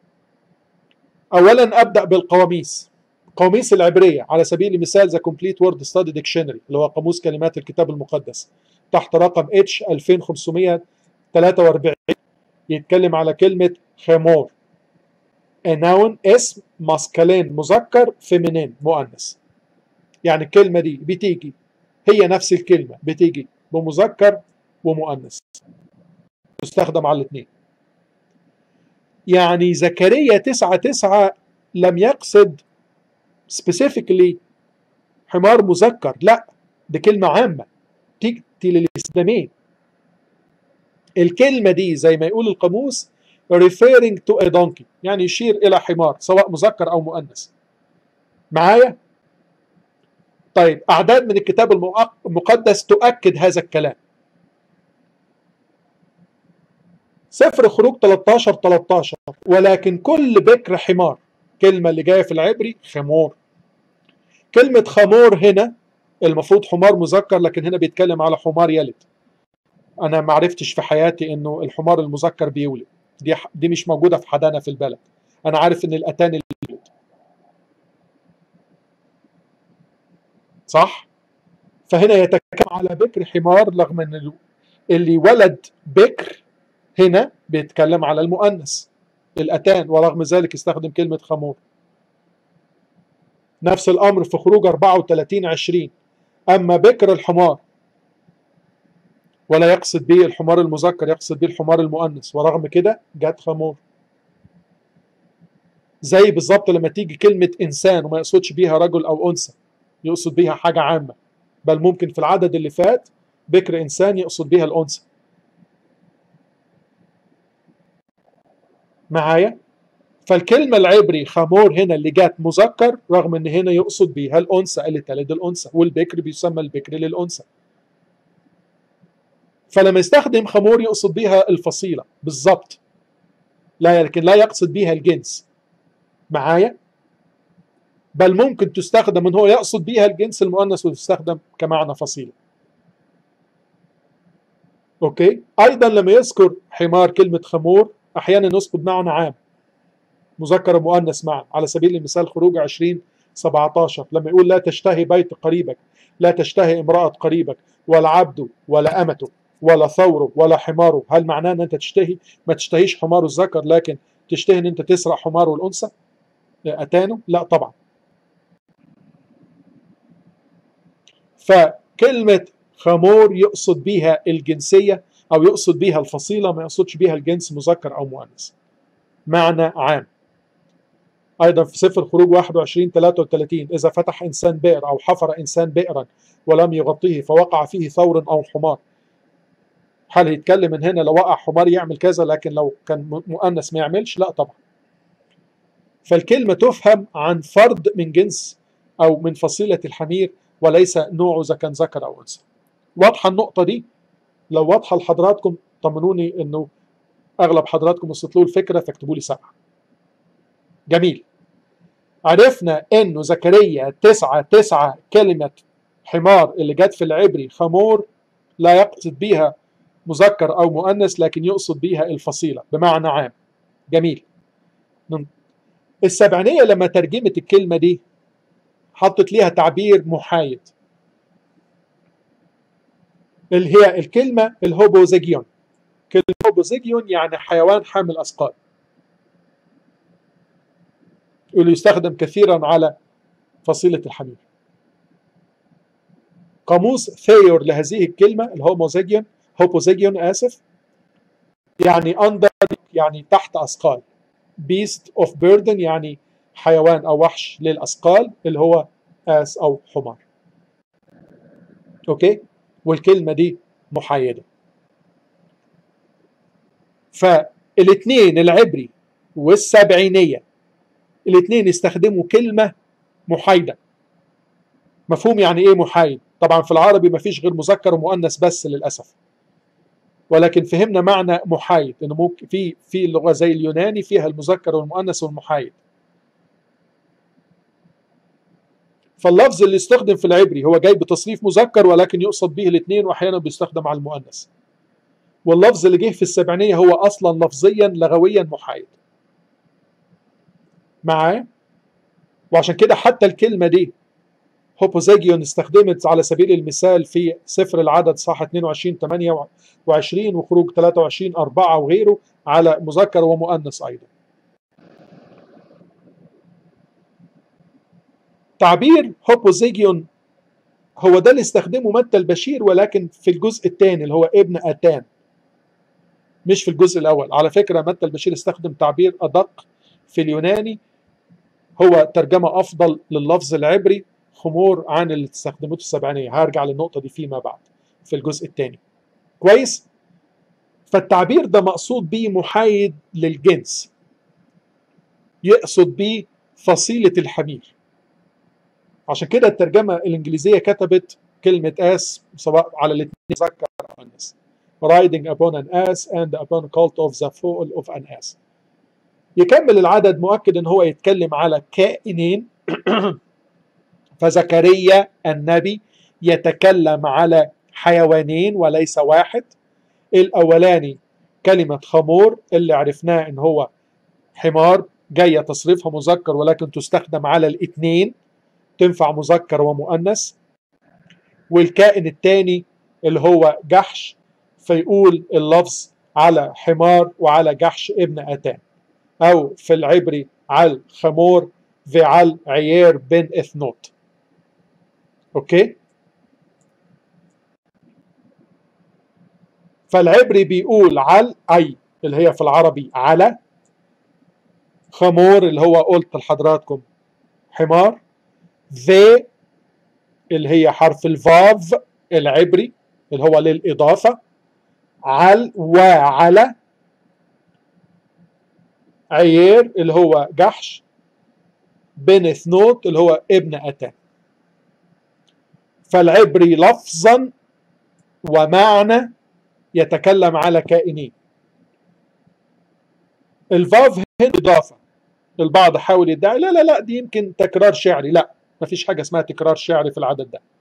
اولا ابدا بالقواميس قواميس العبريه على سبيل المثال ذا كومبليت وورد ستادي ديكشنري اللي هو قاموس كلمات الكتاب المقدس تحت رقم اتش 2543 يتكلم على كلمه خمور a noun اسم ماسكلين مذكر فيمينين مؤنث يعني الكلمه دي بتيجي هي نفس الكلمه بتيجي بمذكر ومؤنث تستخدم على الاثنين يعني زكريا تسعة تسعة لم يقصد specifically حمار مذكر لا دي كلمة عامة تأتي للاستخدامين الكلمة دي زي ما يقول القاموس referring to a donkey يعني يشير إلى حمار سواء مذكر أو مؤنث معايا؟ طيب أعداد من الكتاب المقدس تؤكد هذا الكلام سفر خروج 13 13 ولكن كل بكر حمار كلمة اللي جاية في العبري خمور كلمة خمور هنا المفروض حمار مذكر لكن هنا بيتكلم على حمار يلد أنا ما عرفتش في حياتي إنه الحمار المذكر بيولد دي دي مش موجودة في حدانا في البلد أنا عارف إن الأتان اللي بيولد صح؟ فهنا يتكلم على بكر حمار رغم إن اللي ولد بكر هنا بيتكلم على المؤنث الأتان ورغم ذلك استخدم كلمة خمور نفس الأمر في خروج 34 20 أما بكر الحمار ولا يقصد به الحمار المذكر يقصد به الحمار المؤنث ورغم كده جت خمور زي بالظبط لما تيجي كلمة إنسان وما يقصدش بيها رجل أو أنثى يقصد بيها حاجة عامة بل ممكن في العدد اللي فات بكر إنسان يقصد بيها الأنثى معايا فالكلمة العبري خمور هنا اللي جات مذكر رغم ان هنا يقصد بيها الانثى اللي تلد الانثى والبكر بيسمى البكر للانثى فلما يستخدم خمور يقصد بيها الفصيلة بالظبط لا لكن لا يقصد بيها الجنس معايا بل ممكن تستخدم ان هو يقصد بيها الجنس المؤنث وتستخدم كمعنى فصيلة اوكي ايضا لما يذكر حمار كلمة خمور احيانا يسقط معنى عام مذكر ومؤنث معا على سبيل المثال خروج 20 17 لما يقول لا تشتهي بيت قريبك لا تشتهي امرأة قريبك ولا عبده ولا أمته ولا ثوره ولا حماره هل معناه ان انت تشتهي ما تشتهيش حماره الذكر لكن تشتهي ان انت تسرق حماره الانثى اتانه لا طبعا فكلمة خمور يقصد بيها الجنسية أو يقصد بيها الفصيلة ما يقصدش بيها الجنس مذكر أو مؤنث معنى عام أيضا في سفر خروج 21 33 إذا فتح إنسان بئر أو حفر إنسان بئرا ولم يغطيه فوقع فيه ثور أو حمار هل يتكلم من هنا لو وقع حمار يعمل كذا لكن لو كان مؤنث ما يعملش لا طبعا فالكلمة تفهم عن فرد من جنس أو من فصيلة الحمير وليس نوعه إذا كان ذكر أو أنثى واضحة النقطة دي لو واضحة لحضراتكم طمنوني إنه أغلب حضراتكم وصلت له الفكرة فاكتبوا لي سبعة جميل عرفنا إنه زكريا تسعة تسعة كلمة حمار اللي جت في العبري خمور لا يقصد بيها مذكر أو مؤنث لكن يقصد بيها الفصيلة بمعنى عام جميل السبعينية لما ترجمت الكلمة دي حطت ليها تعبير محايد اللي هي الكلمة الهوبوزيجيون كلمة هوبوزيجيون يعني حيوان حامل أثقال واللي يستخدم كثيرا على فصيلة الحمير قاموس ثيور لهذه الكلمة الهوموزيجيون هوبوزيجيون آسف يعني أندر يعني تحت أثقال بيست اوف بيردن يعني حيوان أو وحش للأثقال اللي هو آس أو حمار أوكي والكلمة دي محايدة فالاثنين العبري والسبعينية الاثنين يستخدموا كلمة محايدة مفهوم يعني ايه محايد طبعا في العربي مفيش غير مذكر ومؤنث بس للأسف ولكن فهمنا معنى محايد انه ممكن في في اللغة زي اليوناني فيها المذكر والمؤنث والمحايد فاللفظ اللي استخدم في العبري هو جاي بتصريف مذكر ولكن يقصد به الاثنين واحيانا بيستخدم على المؤنث واللفظ اللي جه في السبعينية هو اصلا لفظيا لغويا محايد معاه وعشان كده حتى الكلمة دي هوبوزيجيون استخدمت على سبيل المثال في سفر العدد صح 22 28 وخروج 23 4 وغيره على مذكر ومؤنث ايضا تعبير هوبوزيجيون هو ده اللي استخدمه متى البشير ولكن في الجزء الثاني اللي هو ابن اتان مش في الجزء الاول على فكره متى البشير استخدم تعبير ادق في اليوناني هو ترجمه افضل لللفظ العبري خمور عن اللي استخدمته السبعينيه هرجع للنقطه دي فيما بعد في الجزء الثاني كويس فالتعبير ده مقصود بيه محايد للجنس يقصد بيه فصيله الحمير عشان كده الترجمه الانجليزيه كتبت كلمه اس سواء على الاثنين مذكر او انثى riding upon an ass and upon colt of the foal of an ass يكمل العدد مؤكد ان هو يتكلم على كائنين فزكريا النبي يتكلم على حيوانين وليس واحد الاولاني كلمة خمور اللي عرفناه ان هو حمار جاية تصريفها مذكر ولكن تستخدم على الاثنين تنفع مذكر ومؤنث والكائن الثاني اللي هو جحش فيقول اللفظ على حمار وعلى جحش ابن أتان أو في العبري على خمور وعلى عيير بن إثنوت أوكي فالعبري بيقول عل أي اللي هي في العربي على خمور اللي هو قلت لحضراتكم حمار ذي اللي هي حرف الفاف العبري اللي هو للإضافة عل وعلى عيير اللي هو جحش بن اثنوت اللي هو ابن أتان فالعبري لفظا ومعنى يتكلم على كائنين الفاف هنا إضافة البعض حاول يدعي لا لا لا دي يمكن تكرار شعري لا ما فيش حاجة اسمها تكرار شعري في العدد ده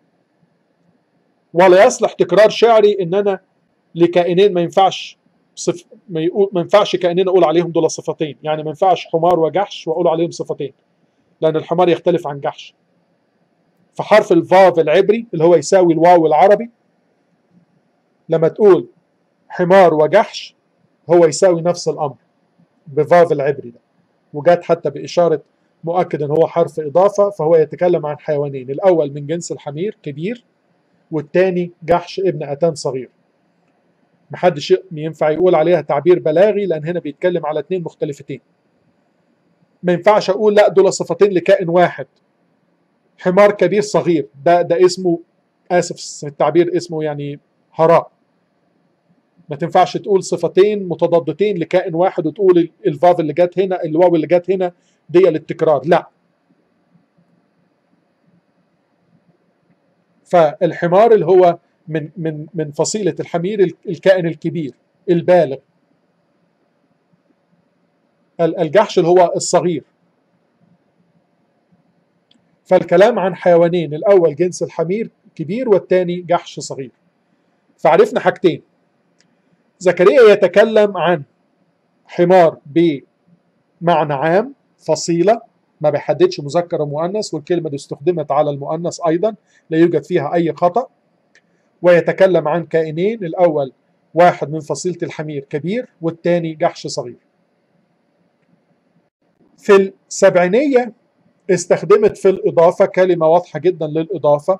ولا يصلح تكرار شعري ان انا لكائنين ما ينفعش صف ما, يقول ما ينفعش كائنين اقول عليهم دول صفتين يعني ما ينفعش حمار وجحش واقول عليهم صفتين لان الحمار يختلف عن جحش فحرف الفاف العبري اللي هو يساوي الواو العربي لما تقول حمار وجحش هو يساوي نفس الامر بفاف العبري ده وجات حتى باشاره مؤكد ان هو حرف اضافه فهو يتكلم عن حيوانين الاول من جنس الحمير كبير والتاني جحش ابن اتان صغير محدش ينفع يقول عليها تعبير بلاغي لان هنا بيتكلم على اتنين مختلفتين ما ينفعش اقول لا دول صفتين لكائن واحد حمار كبير صغير ده ده اسمه اسف التعبير اسمه يعني هراء ما تنفعش تقول صفتين متضادتين لكائن واحد وتقول الفاف اللي جت هنا الواو اللي جت هنا دي للتكرار لا فالحمار اللي هو من من من فصيلة الحمير الكائن الكبير البالغ الجحش اللي هو الصغير فالكلام عن حيوانين الأول جنس الحمير كبير والثاني جحش صغير فعرفنا حاجتين زكريا يتكلم عن حمار بمعنى عام فصيلة ما بيحددش مذكر ومؤنث والكلمة دي استخدمت على المؤنث أيضا لا يوجد فيها أي خطأ ويتكلم عن كائنين الأول واحد من فصيلة الحمير كبير والثاني جحش صغير في السبعينية استخدمت في الإضافة كلمة واضحة جدا للإضافة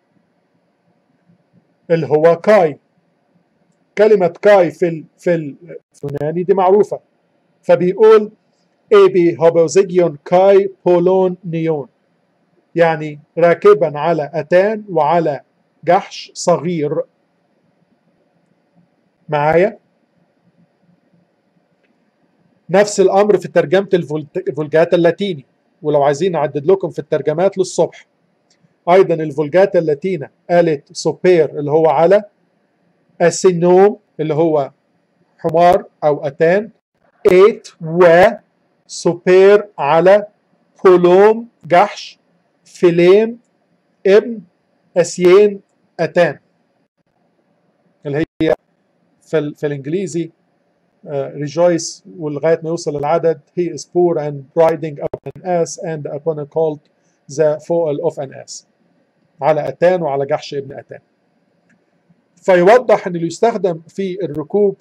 اللي هو كاي كلمة كاي في في اليوناني دي معروفة فبيقول ايبي هوبوزيجيون كاي بولون نيون يعني راكبا على أتان وعلى جحش صغير معايا نفس الامر في ترجمه الفولجات اللاتيني ولو عايزين نعدد لكم في الترجمات للصبح ايضا الفولجات اللاتينة قالت سوبير اللي هو على اسينوم اللي هو حمار او اتان ايت و سوبير على بولوم جحش فيليم ابن اسيين اتان اللي هي في, ال في الانجليزي ريجويس uh, ولغايه ما يوصل العدد he is poor and riding up an ass and upon a colt the foal of an ass على اتان وعلى جحش ابن اتان فيوضح ان اللي يستخدم في الركوب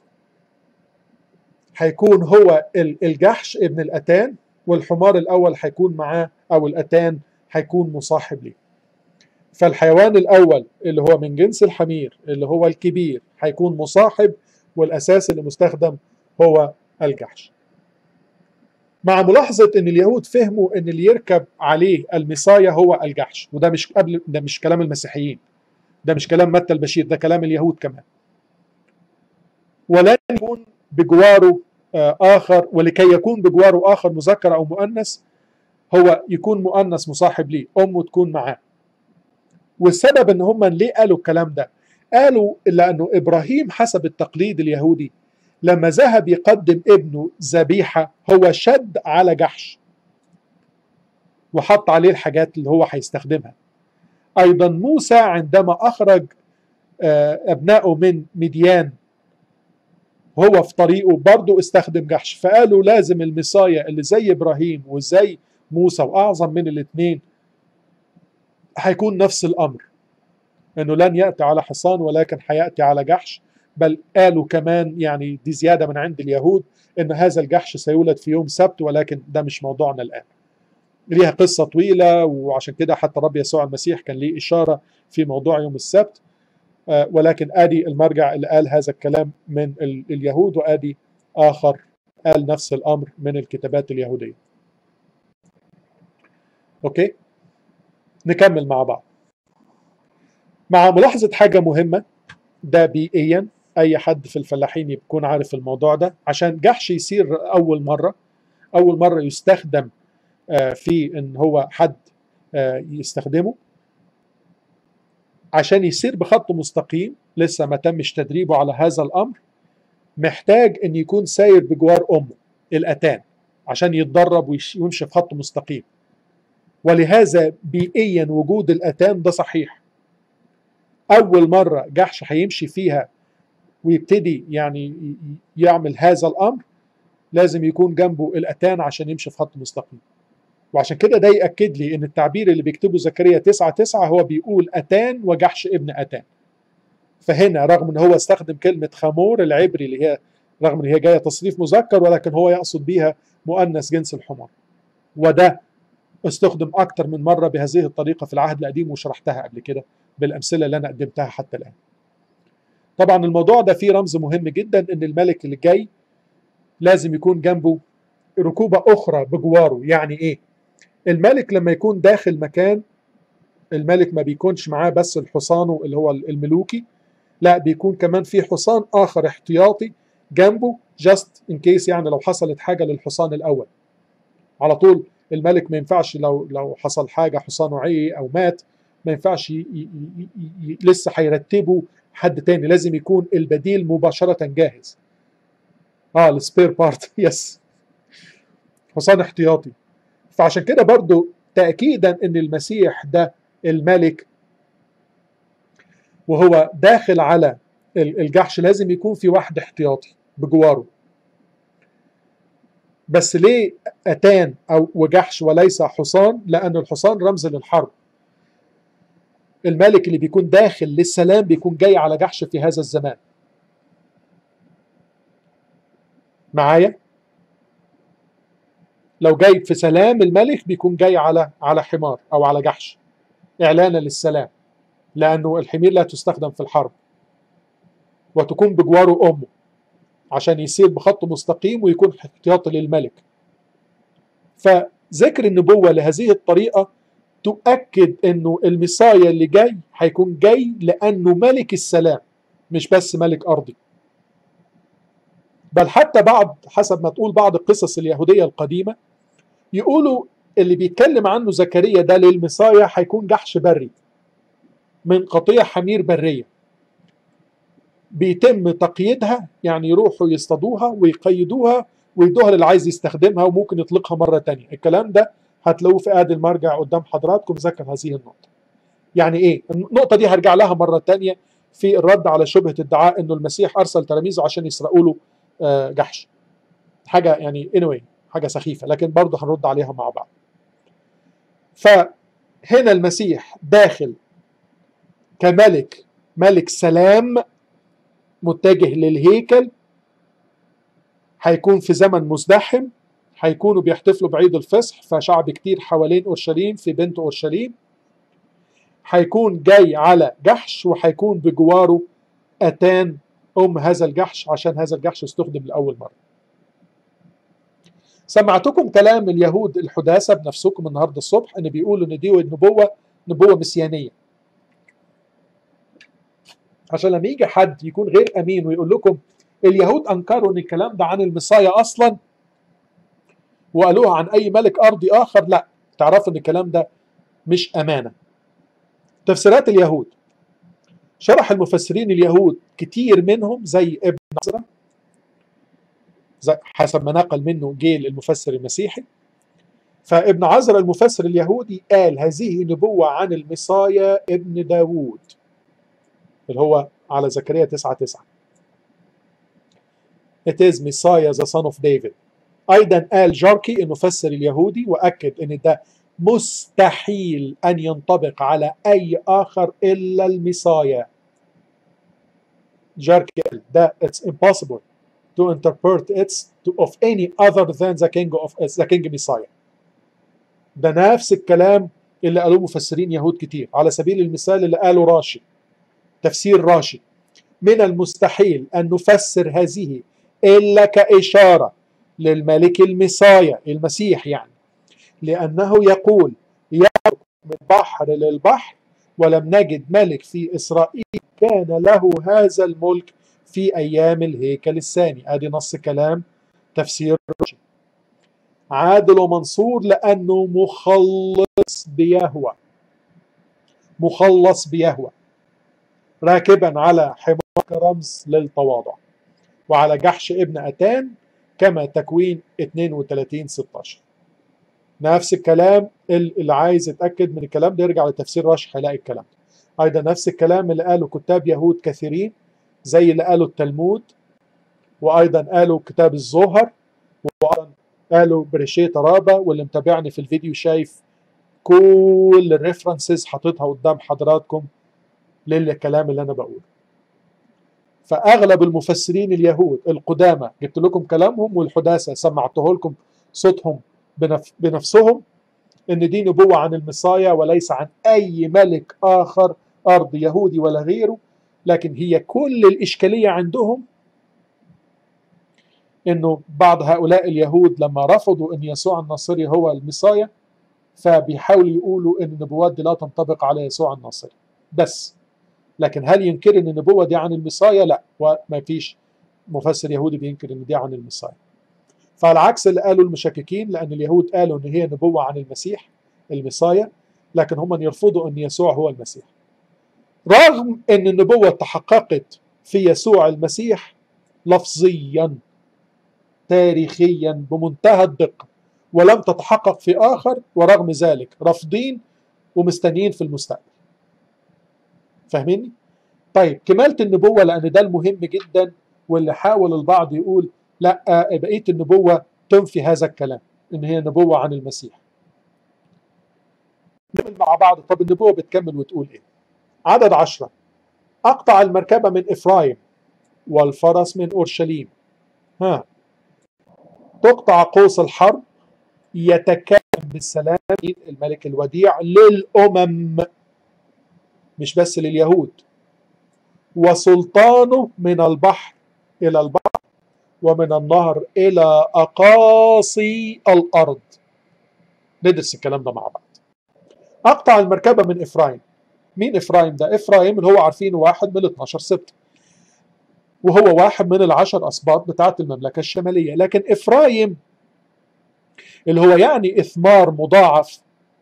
هيكون هو الجحش ابن الاتان والحمار الاول هيكون معاه او الاتان هيكون مصاحب ليه فالحيوان الاول اللي هو من جنس الحمير اللي هو الكبير هيكون مصاحب والاساس اللي مستخدم هو الجحش مع ملاحظة ان اليهود فهموا ان اللي يركب عليه المصاية هو الجحش وده مش قبل ده مش كلام المسيحيين ده مش كلام متى البشير ده كلام اليهود كمان ولن يكون بجواره آخر ولكي يكون بجواره آخر مذكر أو مؤنث هو يكون مؤنث مصاحب ليه أمه تكون معاه والسبب ان هم ليه قالوا الكلام ده قالوا لأنه إبراهيم حسب التقليد اليهودي لما ذهب يقدم ابنه ذبيحة هو شد على جحش وحط عليه الحاجات اللي هو هيستخدمها أيضا موسى عندما أخرج أبنائه من مديان وهو في طريقه برضه استخدم جحش فقالوا لازم المصايا اللي زي إبراهيم وزي موسى وأعظم من الاثنين هيكون نفس الأمر انه لن ياتي على حصان ولكن حياتي على جحش بل قالوا كمان يعني دي زياده من عند اليهود ان هذا الجحش سيولد في يوم سبت ولكن ده مش موضوعنا الان. ليها قصه طويله وعشان كده حتى رب يسوع المسيح كان ليه اشاره في موضوع يوم السبت آه ولكن ادي المرجع اللي قال هذا الكلام من ال اليهود وادي اخر قال نفس الامر من الكتابات اليهوديه. اوكي؟ نكمل مع بعض. مع ملاحظة حاجة مهمة ده بيئيا أي حد في الفلاحين يكون عارف الموضوع ده عشان جحش يصير أول مرة أول مرة يستخدم في إن هو حد يستخدمه عشان يصير بخط مستقيم لسه ما تمش تدريبه على هذا الأمر محتاج إن يكون ساير بجوار أمه الأتان عشان يتدرب ويمشي في خط مستقيم ولهذا بيئيا وجود الأتان ده صحيح اول مره جحش هيمشي فيها ويبتدي يعني يعمل هذا الامر لازم يكون جنبه الاتان عشان يمشي في خط مستقيم وعشان كده ده ياكد لي ان التعبير اللي بيكتبه زكريا 9 9 هو بيقول اتان وجحش ابن اتان فهنا رغم ان هو استخدم كلمه خمور العبري اللي هي رغم ان هي جايه تصريف مذكر ولكن هو يقصد بيها مؤنث جنس الحمار وده استخدم اكتر من مره بهذه الطريقه في العهد القديم وشرحتها قبل كده بالامثله اللي انا قدمتها حتى الان. طبعا الموضوع ده فيه رمز مهم جدا ان الملك اللي جاي لازم يكون جنبه ركوبه اخرى بجواره، يعني ايه؟ الملك لما يكون داخل مكان الملك ما بيكونش معاه بس الحصان اللي هو الملوكي لا بيكون كمان في حصان اخر احتياطي جنبه جاست ان كيس يعني لو حصلت حاجه للحصان الاول. على طول الملك ما ينفعش لو لو حصل حاجه حصانه عي او مات ما ينفعش ي... ي... ي... لسه هيرتبوا حد تاني لازم يكون البديل مباشرة جاهز اه السبير بارت يس حصان احتياطي فعشان كده برضو تأكيدا ان المسيح ده الملك وهو داخل على الجحش لازم يكون في واحد احتياطي بجواره بس ليه أتان أو وجحش وليس حصان لأن الحصان رمز للحرب الملك اللي بيكون داخل للسلام بيكون جاي على جحش في هذا الزمان معايا لو جاي في سلام الملك بيكون جاي على على حمار او على جحش اعلانا للسلام لانه الحمير لا تستخدم في الحرب وتكون بجواره امه عشان يسير بخط مستقيم ويكون احتياطي للملك فذكر النبوه لهذه الطريقه تؤكد انه المصايا اللي جاي هيكون جاي لانه ملك السلام مش بس ملك ارضي بل حتى بعض حسب ما تقول بعض القصص اليهودية القديمة يقولوا اللي بيتكلم عنه زكريا ده للمصايا هيكون جحش بري من قطيع حمير برية بيتم تقييدها يعني يروحوا يصطادوها ويقيدوها ويدوها للي عايز يستخدمها وممكن يطلقها مرة تانية الكلام ده هتلاقوه في آد المرجع قدام حضراتكم ذكر هذه النقطة يعني ايه النقطة دي هرجع لها مرة تانية في الرد على شبهة ادعاء انه المسيح ارسل تلاميذه عشان يسرقوا له آه، جحش حاجة يعني anyway حاجة سخيفة لكن برضه هنرد عليها مع بعض فهنا المسيح داخل كملك ملك سلام متجه للهيكل هيكون في زمن مزدحم هيكونوا بيحتفلوا بعيد الفصح فشعب كتير حوالين اورشليم في بنت اورشليم هيكون جاي على جحش وهيكون بجواره اتان ام هذا الجحش عشان هذا الجحش استخدم لاول مره سمعتكم كلام اليهود الحداثه بنفسكم النهارده الصبح ان بيقولوا ان دي نبوه نبوه مسيانيه عشان لما يجي حد يكون غير امين ويقول لكم اليهود انكروا ان الكلام ده عن المصايا اصلا وقالوها عن اي ملك ارضي اخر لا تعرفوا ان الكلام ده مش امانه تفسيرات اليهود شرح المفسرين اليهود كتير منهم زي ابن عزرا زي حسب ما نقل منه جيل المفسر المسيحي فابن عزرا المفسر اليهودي قال هذه نبوة عن المصايا ابن داوود اللي هو على زكريا 9 9 It is Messiah the son of David أيضا قال جاركي المفسر اليهودي وأكد أن ده مستحيل أن ينطبق على أي آخر إلا المصايا جاركي قال ده it's impossible to interpret it to, of any other than the king of the king Messiah ده نفس الكلام اللي قالوه مفسرين يهود كتير على سبيل المثال اللي قاله راشي تفسير راشي من المستحيل أن نفسر هذه إلا كإشارة للملك المصايا المسيح يعني لأنه يقول يملك من بحر للبحر ولم نجد ملك في إسرائيل كان له هذا الملك في أيام الهيكل الثاني أدي نص كلام تفسير راشي عادل ومنصور لأنه مخلص بيهوى مخلص بيهوى راكبا على حمار كرمز للتواضع وعلى جحش ابن أتان كما تكوين 32 16 نفس الكلام اللي عايز يتأكد من الكلام ده يرجع لتفسير رشح هيلاقي الكلام ده أيضا نفس الكلام اللي قاله كتاب يهود كثيرين زي اللي قاله التلمود وأيضا قاله كتاب الزهر وأيضا قالوا بريشيه رابا واللي متابعني في الفيديو شايف كل الريفرنسز حاططها قدام حضراتكم للكلام اللي انا بقوله فاغلب المفسرين اليهود القدامى جبت لكم كلامهم والحداثه سمعته لكم صوتهم بنف بنفسهم ان دي نبوه عن المصايا وليس عن اي ملك اخر ارض يهودي ولا غيره لكن هي كل الاشكاليه عندهم انه بعض هؤلاء اليهود لما رفضوا ان يسوع الناصري هو المصايا فبيحاولوا يقولوا ان النبوات دي لا تنطبق على يسوع الناصري بس لكن هل ينكر ان النبوه دي عن المصايا لا وما فيش مفسر يهودي بينكر ان دي عن المصايا فعلى عكس اللي قالوا المشككين لان اليهود قالوا ان هي نبوه عن المسيح المصايا لكن هم يرفضوا ان يسوع هو المسيح رغم ان النبوه تحققت في يسوع المسيح لفظيا تاريخيا بمنتهى الدقه ولم تتحقق في اخر ورغم ذلك رافضين ومستنيين في المستقبل فاهميني؟ طيب كمالة النبوة لأن ده المهم جدا واللي حاول البعض يقول لا بقية النبوة تنفي هذا الكلام إن هي نبوة عن المسيح. نكمل مع بعض طب النبوة بتكمل وتقول إيه؟ عدد عشرة أقطع المركبة من إفرايم والفرس من أورشليم. ها تقطع قوس الحرب يتكلم بالسلام الملك الوديع للأمم مش بس لليهود وسلطانه من البحر إلى البحر ومن النهر إلى أقاصي الأرض ندرس الكلام ده مع بعض أقطع المركبة من إفرايم مين إفرايم ده؟ إفرايم اللي هو عارفين واحد من ال 12 سبت وهو واحد من العشر أسباط بتاعة المملكة الشمالية لكن إفرايم اللي هو يعني إثمار مضاعف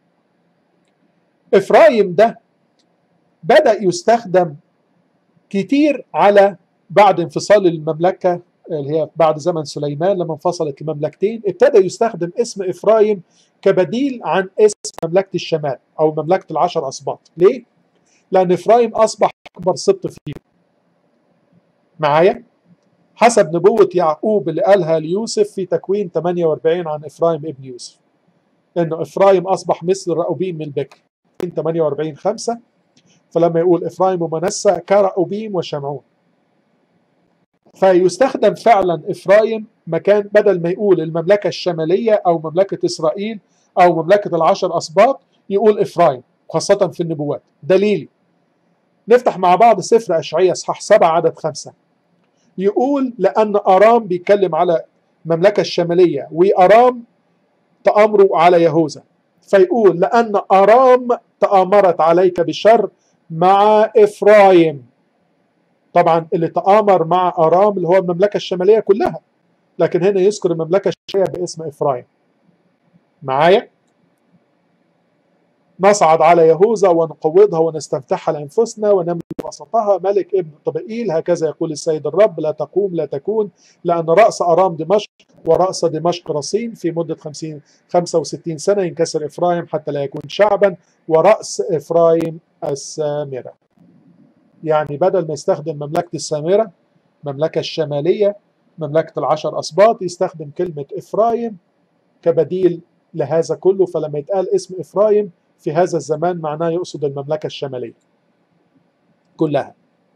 إفرايم ده بدأ يستخدم كتير على بعد انفصال المملكة اللي هي بعد زمن سليمان لما انفصلت المملكتين ابتدى يستخدم اسم إفرايم كبديل عن اسم مملكة الشمال أو مملكة العشر أسباط ليه؟ لأن إفرايم أصبح أكبر سبط فيه معايا؟ حسب نبوة يعقوب اللي قالها ليوسف في تكوين 48 عن إفرايم ابن يوسف إنه إفرايم أصبح مثل رأوبيم من البكر 48 5 فلما يقول إفرايم ومنسى كرأوبيم وشمعون فيستخدم فعلا إفرايم مكان بدل ما يقول المملكة الشمالية أو مملكة إسرائيل أو مملكة العشر أسباط يقول إفرايم خاصة في النبوات دليلي نفتح مع بعض سفر أشعية إصحاح 7 عدد 5 يقول لأن أرام بيتكلم على المملكة الشمالية وأرام تأمروا على يهوذا فيقول لأن أرام تآمرت عليك بشر مع إفرايم طبعا اللي تآمر مع أرام اللي هو المملكة الشمالية كلها لكن هنا يذكر المملكة الشمالية باسم إفرايم معايا نصعد على يهوذا ونقوضها ونستفتحها لأنفسنا ونملك وسطها ملك ابن طبئيل هكذا يقول السيد الرب لا تقوم لا تكون لأن رأس أرام دمشق ورأس دمشق رصين في مدة 50 65 سنة ينكسر إفرايم حتى لا يكون شعبا ورأس إفرايم السامرة يعني بدل ما يستخدم مملكة السامرة مملكة الشمالية مملكة العشر أسباط يستخدم كلمة إفرايم كبديل لهذا كله فلما يتقال اسم إفرايم في هذا الزمان معناه يقصد المملكة الشمالية كلها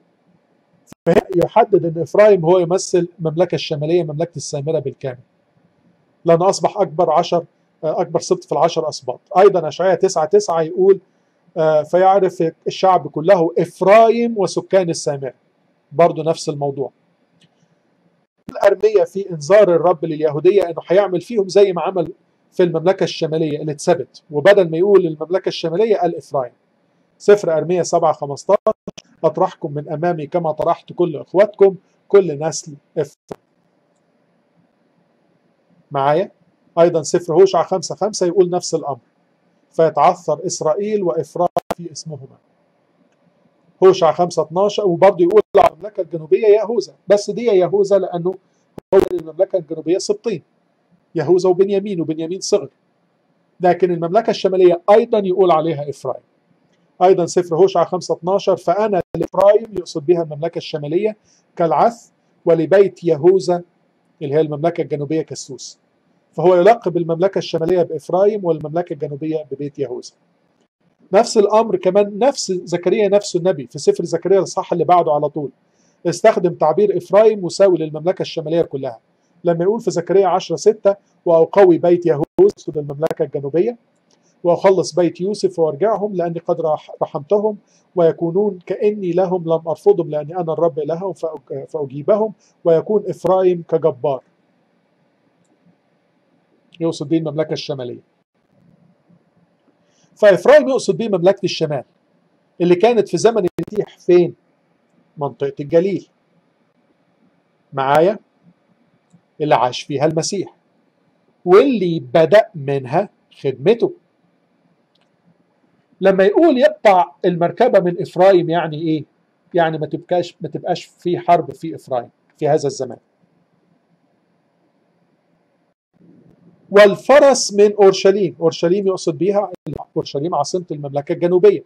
يحدد أن إفرايم هو يمثل المملكة الشمالية مملكة السامرة بالكامل لأن أصبح أكبر عشر أكبر سبط في العشر أسباط أيضا أشعية 9 9 يقول فيعرف الشعب كله إفرايم وسكان السامرة برضو نفس الموضوع الأرمية في إنذار الرب لليهودية أنه هيعمل فيهم زي ما عمل في المملكة الشمالية اللي اتثبت وبدل ما يقول المملكة الشمالية قال إفرايم سفر أرمية 7 15 أطرحكم من أمامي كما طرحت كل إخواتكم كل نسل إفرايم معايا أيضا سفر هوشع 5 5 يقول نفس الأمر فيتعثر إسرائيل وإفرايم في اسمهما هوشع 5 12 وبرضه يقول على المملكة الجنوبية يهوذا بس دي يهوذا لأنه هو المملكة الجنوبية سبطين يهوذا وبنيامين وبنيامين صغر لكن المملكة الشمالية أيضا يقول عليها إفرايم أيضا سفر هوشع 5 12 فأنا لإفرايم يقصد بها المملكة الشمالية كالعث ولبيت يهوذا اللي هي المملكة الجنوبية كالسوس فهو يلقب المملكة الشمالية بإفرايم والمملكة الجنوبية ببيت يهوذا نفس الأمر كمان نفس زكريا نفسه النبي في سفر زكريا الصح اللي بعده على طول استخدم تعبير إفرايم مساوي للمملكة الشمالية كلها لما يقول في زكريا 10 6 وأقوي بيت يهوذا يقصد المملكة الجنوبية وأخلص بيت يوسف وأرجعهم لأني قد رحمتهم ويكونون كأني لهم لم أرفضهم لأني أنا الرب لهم فأجيبهم ويكون إفرايم كجبار يقصد به المملكة الشمالية فإفرايم يقصد به مملكة الشمال اللي كانت في زمن المسيح فين؟ منطقة الجليل معايا؟ اللي عاش فيها المسيح واللي بدأ منها خدمته لما يقول يقطع المركبة من إفرايم يعني إيه؟ يعني ما تبقاش ما تبقاش في حرب في إفرايم في هذا الزمان والفرس من اورشليم، اورشليم يقصد بها اورشليم عاصمه المملكه الجنوبيه.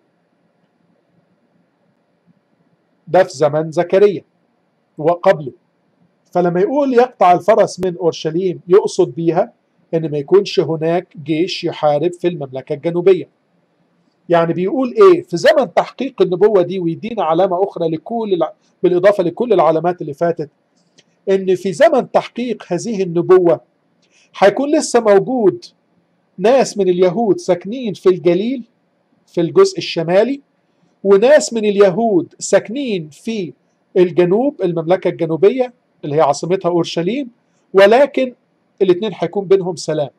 ده في زمن زكريا وقبله. فلما يقول يقطع الفرس من اورشليم يقصد بيها ان ما يكونش هناك جيش يحارب في المملكه الجنوبيه. يعني بيقول ايه؟ في زمن تحقيق النبوه دي ويدينا علامه اخرى لكل الع... بالاضافه لكل العلامات اللي فاتت ان في زمن تحقيق هذه النبوه هيكون لسه موجود ناس من اليهود ساكنين في الجليل في الجزء الشمالي وناس من اليهود ساكنين في الجنوب المملكة الجنوبية اللي هي عاصمتها أورشليم ولكن الاثنين هيكون بينهم سلام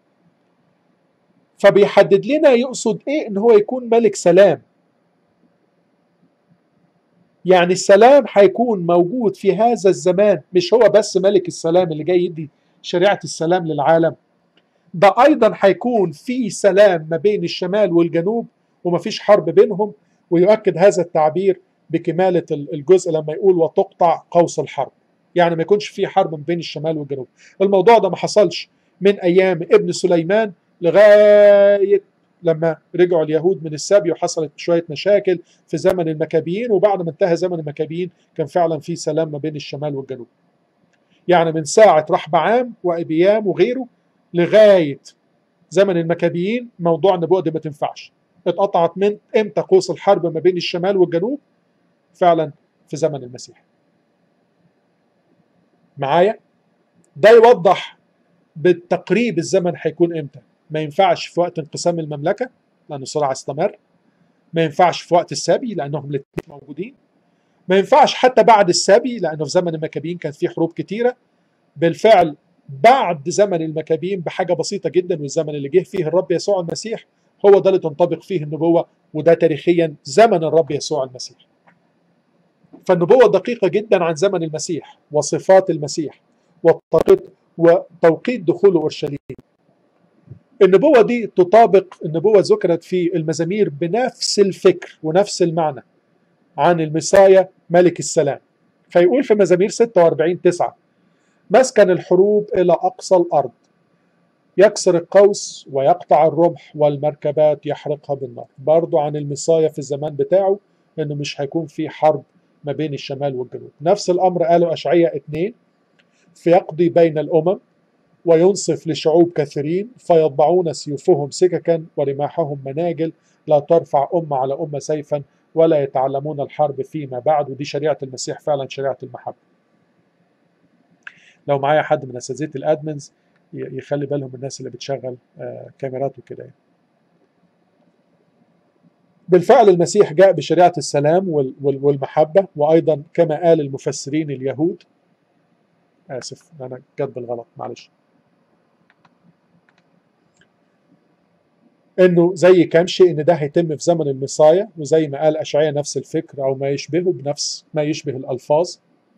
فبيحدد لنا يقصد ايه ان هو يكون ملك سلام يعني السلام هيكون موجود في هذا الزمان مش هو بس ملك السلام اللي جاي يدي شريعة السلام للعالم ده أيضا هيكون في سلام ما بين الشمال والجنوب ومفيش حرب بينهم ويؤكد هذا التعبير بكمالة الجزء لما يقول وتقطع قوس الحرب يعني ما يكونش في حرب ما بين الشمال والجنوب الموضوع ده ما حصلش من أيام ابن سليمان لغاية لما رجعوا اليهود من السبي وحصلت شوية مشاكل في زمن المكابيين وبعد ما انتهى زمن المكابيين كان فعلا في سلام ما بين الشمال والجنوب يعني من ساعة رحبعام وأبيام وغيره لغاية زمن المكابيين موضوع النبوة دي ما تنفعش اتقطعت من امتى قوس الحرب ما بين الشمال والجنوب فعلا في زمن المسيح معايا ده يوضح بالتقريب الزمن هيكون امتى ما ينفعش في وقت انقسام المملكه لان الصراع استمر ما ينفعش في وقت السبي لانهم الاثنين موجودين ما ينفعش حتى بعد السبي لانه في زمن المكابين كانت في حروب كتيره بالفعل بعد زمن المكابين بحاجه بسيطه جدا والزمن اللي جه فيه الرب يسوع المسيح هو ده اللي تنطبق فيه النبوه وده تاريخيا زمن الرب يسوع المسيح فالنبوه دقيقه جدا عن زمن المسيح وصفات المسيح وتوقيت وتوقيت دخول اورشليم النبوة دي تطابق النبوة ذكرت في المزامير بنفس الفكر ونفس المعنى عن المسايا ملك السلام فيقول في مزامير 46 9 مسكن الحروب إلى أقصى الأرض يكسر القوس ويقطع الرمح والمركبات يحرقها بالنار برضو عن المسايا في الزمان بتاعه انه مش هيكون في حرب ما بين الشمال والجنوب نفس الامر قاله اشعياء 2 فيقضي بين الامم وينصف لشعوب كثيرين فيطبعون سيوفهم سككا ورماحهم مناجل لا ترفع أمة على أمة سيفا ولا يتعلمون الحرب فيما بعد ودي شريعة المسيح فعلا شريعة المحبة لو معايا حد من اساتذه الادمنز يخلي بالهم من الناس اللي بتشغل كاميرات وكده يعني. بالفعل المسيح جاء بشريعة السلام والمحبة وأيضا كما قال المفسرين اليهود آسف أنا كاتب الغلط معلش انه زي كام شيء ان ده هيتم في زمن المصايا وزي ما قال اشعياء نفس الفكر او ما يشبهه بنفس ما يشبه الالفاظ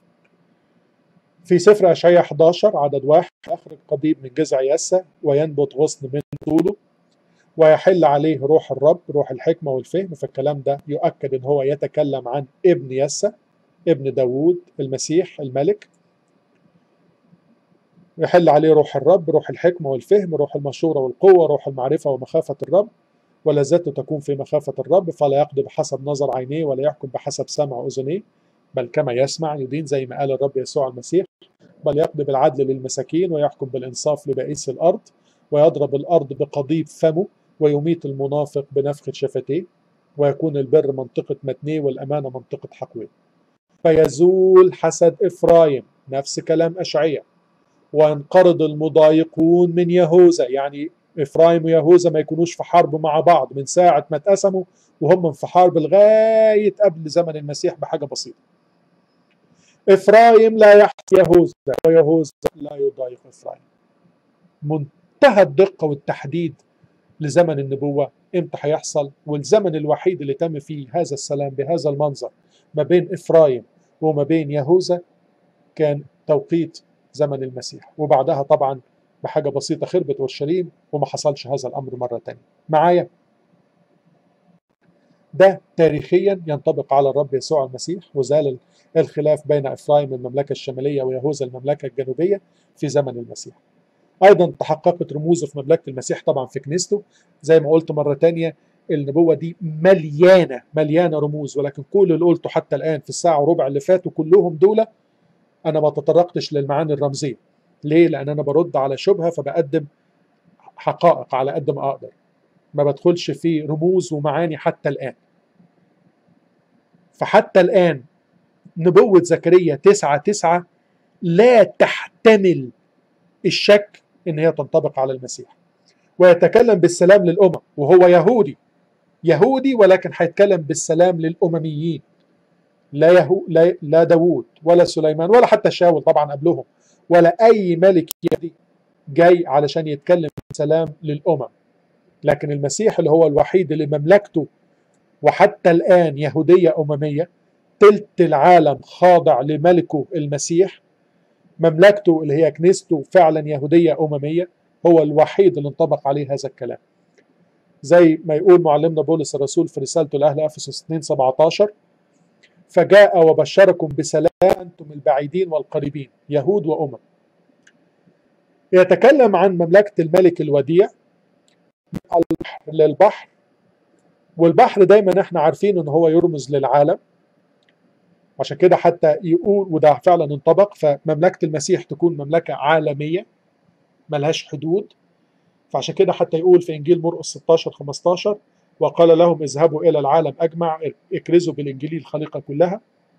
في سفر اشعياء 11 عدد واحد اخرج قضيب من جذع يسى وينبت غصن من طوله ويحل عليه روح الرب روح الحكمة والفهم فالكلام ده يؤكد ان هو يتكلم عن ابن يسى ابن داوود المسيح الملك يحل عليه روح الرب روح الحكمة والفهم روح المشورة والقوة روح المعرفة ومخافة الرب ولذته تكون في مخافة الرب فلا يقضي بحسب نظر عينيه ولا يحكم بحسب سمع أذنيه بل كما يسمع يدين زي ما قال الرب يسوع المسيح بل يقضي بالعدل للمساكين ويحكم بالإنصاف لبائس الأرض ويضرب الأرض بقضيب فمه ويميت المنافق بنفخة شفتيه ويكون البر منطقة متنيه والأمانة منطقة حقويه فيزول حسد إفرايم نفس كلام أشعية وينقرض المضايقون من يهوذا يعني إفرايم ويهوذا ما يكونوش في حرب مع بعض من ساعة ما اتقسموا وهم في حرب لغاية قبل زمن المسيح بحاجة بسيطة إفرايم لا يحصي يهوذا ويهوذا لا يضايق إفرايم منتهى الدقة والتحديد لزمن النبوة امتى هيحصل والزمن الوحيد اللي تم فيه هذا السلام بهذا المنظر ما بين إفرايم وما بين يهوذا كان توقيت زمن المسيح وبعدها طبعا بحاجة بسيطة خربت اورشليم وما حصلش هذا الأمر مرة تانية معايا ده تاريخيا ينطبق على الرب يسوع المسيح وزال الخلاف بين إفرايم المملكة الشمالية ويهوذا المملكة الجنوبية في زمن المسيح أيضا تحققت رموزه في مملكة المسيح طبعا في كنيسته زي ما قلت مرة تانية النبوة دي مليانة مليانة رموز ولكن كل اللي قلته حتى الآن في الساعة وربع اللي فاتوا كلهم دول أنا ما تطرقتش للمعاني الرمزية ليه؟ لأن أنا برد على شبهة فبقدم حقائق على قد ما أقدر ما بدخلش في رموز ومعاني حتى الآن فحتى الآن نبوة زكريا تسعة تسعة لا تحتمل الشك إن هي تنطبق على المسيح ويتكلم بالسلام للأمم وهو يهودي يهودي ولكن هيتكلم بالسلام للأمميين لا يهو لا, لا داوود ولا سليمان ولا حتى شاول طبعا قبلهم ولا أي ملك يهودي جاي علشان يتكلم بالسلام للأمم لكن المسيح اللي هو الوحيد اللي مملكته وحتى الآن يهودية أممية تلت العالم خاضع لملكه المسيح مملكته اللي هي كنيسته فعلا يهودية أممية هو الوحيد اللي انطبق عليه هذا الكلام زي ما يقول معلمنا بولس الرسول في رسالته لأهل أفسس 2 17 فجاء وبشركم بسلام أنتم البعيدين والقريبين يهود وأمم يتكلم عن مملكة الملك الوديع البحر للبحر والبحر دايما احنا عارفين ان هو يرمز للعالم عشان كده حتى يقول وده فعلا انطبق فمملكة المسيح تكون مملكة عالمية ملهاش حدود فعشان كده حتى يقول في انجيل مرقس 16 15 وقال لهم اذهبوا الى العالم اجمع اكرزوا بالانجيل الخليقه كلها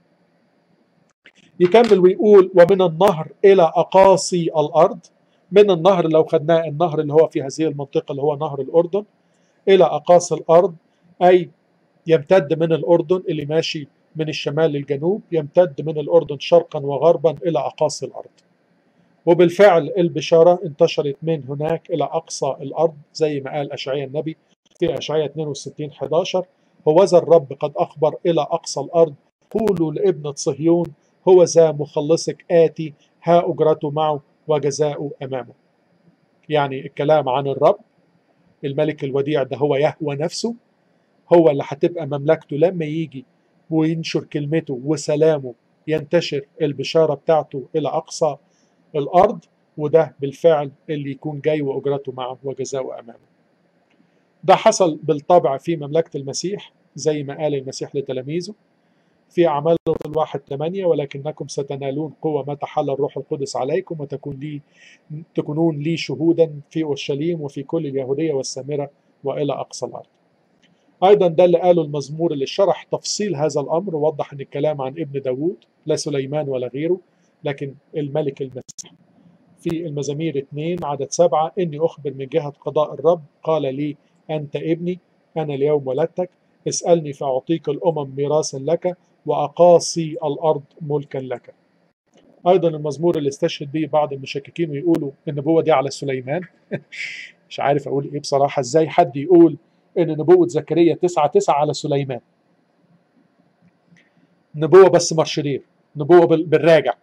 يكمل ويقول ومن النهر الى اقاصي الارض من النهر لو خدناه النهر اللي هو في هذه المنطقه اللي هو نهر الاردن الى اقاصي الارض اي يمتد من الاردن اللي ماشي من الشمال للجنوب يمتد من الاردن شرقا وغربا الى اقاصي الارض وبالفعل البشارة انتشرت من هناك إلى أقصى الأرض زي ما قال أشعياء النبي في أشعياء 62 11 هو ذا الرب قد أخبر إلى أقصى الأرض قولوا لابنة صهيون هو ذا مخلصك آتي ها أجرته معه وجزاؤه أمامه يعني الكلام عن الرب الملك الوديع ده هو يهوى نفسه هو اللي هتبقى مملكته لما يجي وينشر كلمته وسلامه ينتشر البشارة بتاعته إلى أقصى الأرض وده بالفعل اللي يكون جاي وأجرته معه وجزاؤه أمامه ده حصل بالطبع في مملكة المسيح زي ما قال المسيح لتلاميذه في أعمال الواحد ثمانية ولكنكم ستنالون قوة ما تحل الروح القدس عليكم وتكون لي تكونون لي شهودا في أورشليم وفي كل اليهودية والسامرة وإلى أقصى الأرض أيضا ده اللي قاله المزمور اللي شرح تفصيل هذا الأمر ووضح أن الكلام عن ابن داوود لا سليمان ولا غيره لكن الملك المسيح في المزامير 2 عدد سبعة إني أخبر من جهة قضاء الرب قال لي أنت ابني أنا اليوم ولدتك اسألني فأعطيك الأمم ميراثا لك وأقاصي الأرض ملكا لك أيضا المزمور اللي استشهد به بعض المشككين ويقولوا النبوة دي على سليمان مش عارف أقول إيه بصراحة إزاي حد يقول إن نبوة زكريا 9 9 على سليمان نبوة بس مرشدين نبوة بالراجع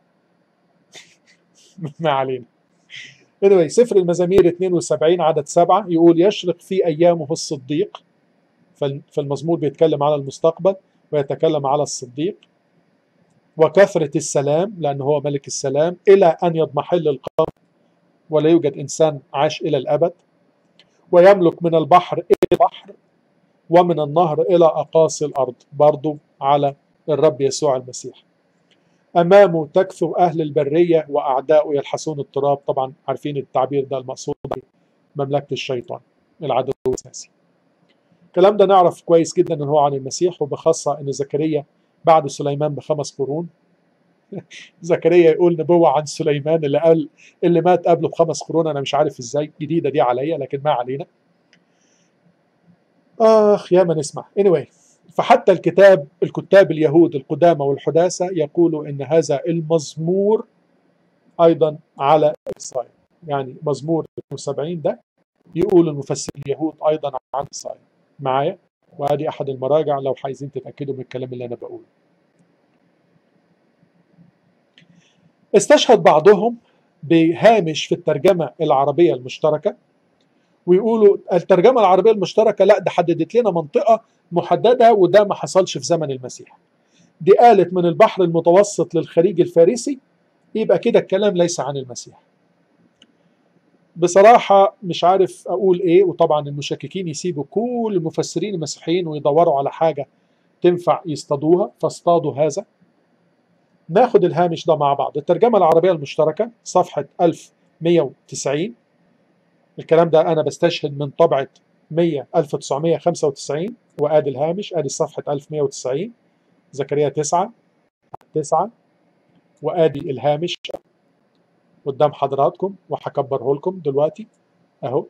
ما علينا anyway سفر المزامير 72 عدد سبعة يقول يشرق في أيامه الصديق فالمزمور بيتكلم على المستقبل ويتكلم على الصديق وكثرة السلام لأنه هو ملك السلام إلى أن يضمحل القمر ولا يوجد إنسان عاش إلى الأبد ويملك من البحر إلى البحر ومن النهر إلى أقاصي الأرض برضو على الرب يسوع المسيح أمامه تكثو أهل البرية وأعداؤه يلحسون التراب طبعا عارفين التعبير ده المقصود مملكة الشيطان العدو الأساسي الكلام ده نعرف كويس جدا ان هو عن المسيح وبخاصة ان زكريا بعد سليمان بخمس قرون زكريا يقول نبوة عن سليمان اللي قال اللي مات قبله بخمس قرون انا مش عارف ازاي جديدة دي عليا لكن ما علينا اخ يا ما نسمع anyway فحتى الكتاب الكتاب اليهود القدامى والحداثة يقولوا ان هذا المزمور ايضا على اسرائيل يعني مزمور 72 ده يقول المفسرين اليهود ايضا عن اسرائيل معايا وادي احد المراجع لو عايزين تتاكدوا من الكلام اللي انا بقوله استشهد بعضهم بهامش في الترجمه العربيه المشتركه ويقولوا الترجمه العربيه المشتركه لا ده حددت لنا منطقه محدده وده ما حصلش في زمن المسيح دي قالت من البحر المتوسط للخليج الفارسي يبقى كده الكلام ليس عن المسيح بصراحة مش عارف أقول إيه وطبعا المشككين يسيبوا كل المفسرين المسيحيين ويدوروا على حاجة تنفع يصطادوها فاصطادوا هذا ناخد الهامش ده مع بعض الترجمة العربية المشتركة صفحة 1190 الكلام ده أنا بستشهد من طبعة 100 1995 وآدي الهامش آدي صفحة 1190 زكريا 9 9 وآدي الهامش قدام حضراتكم وهكبره لكم دلوقتي اهو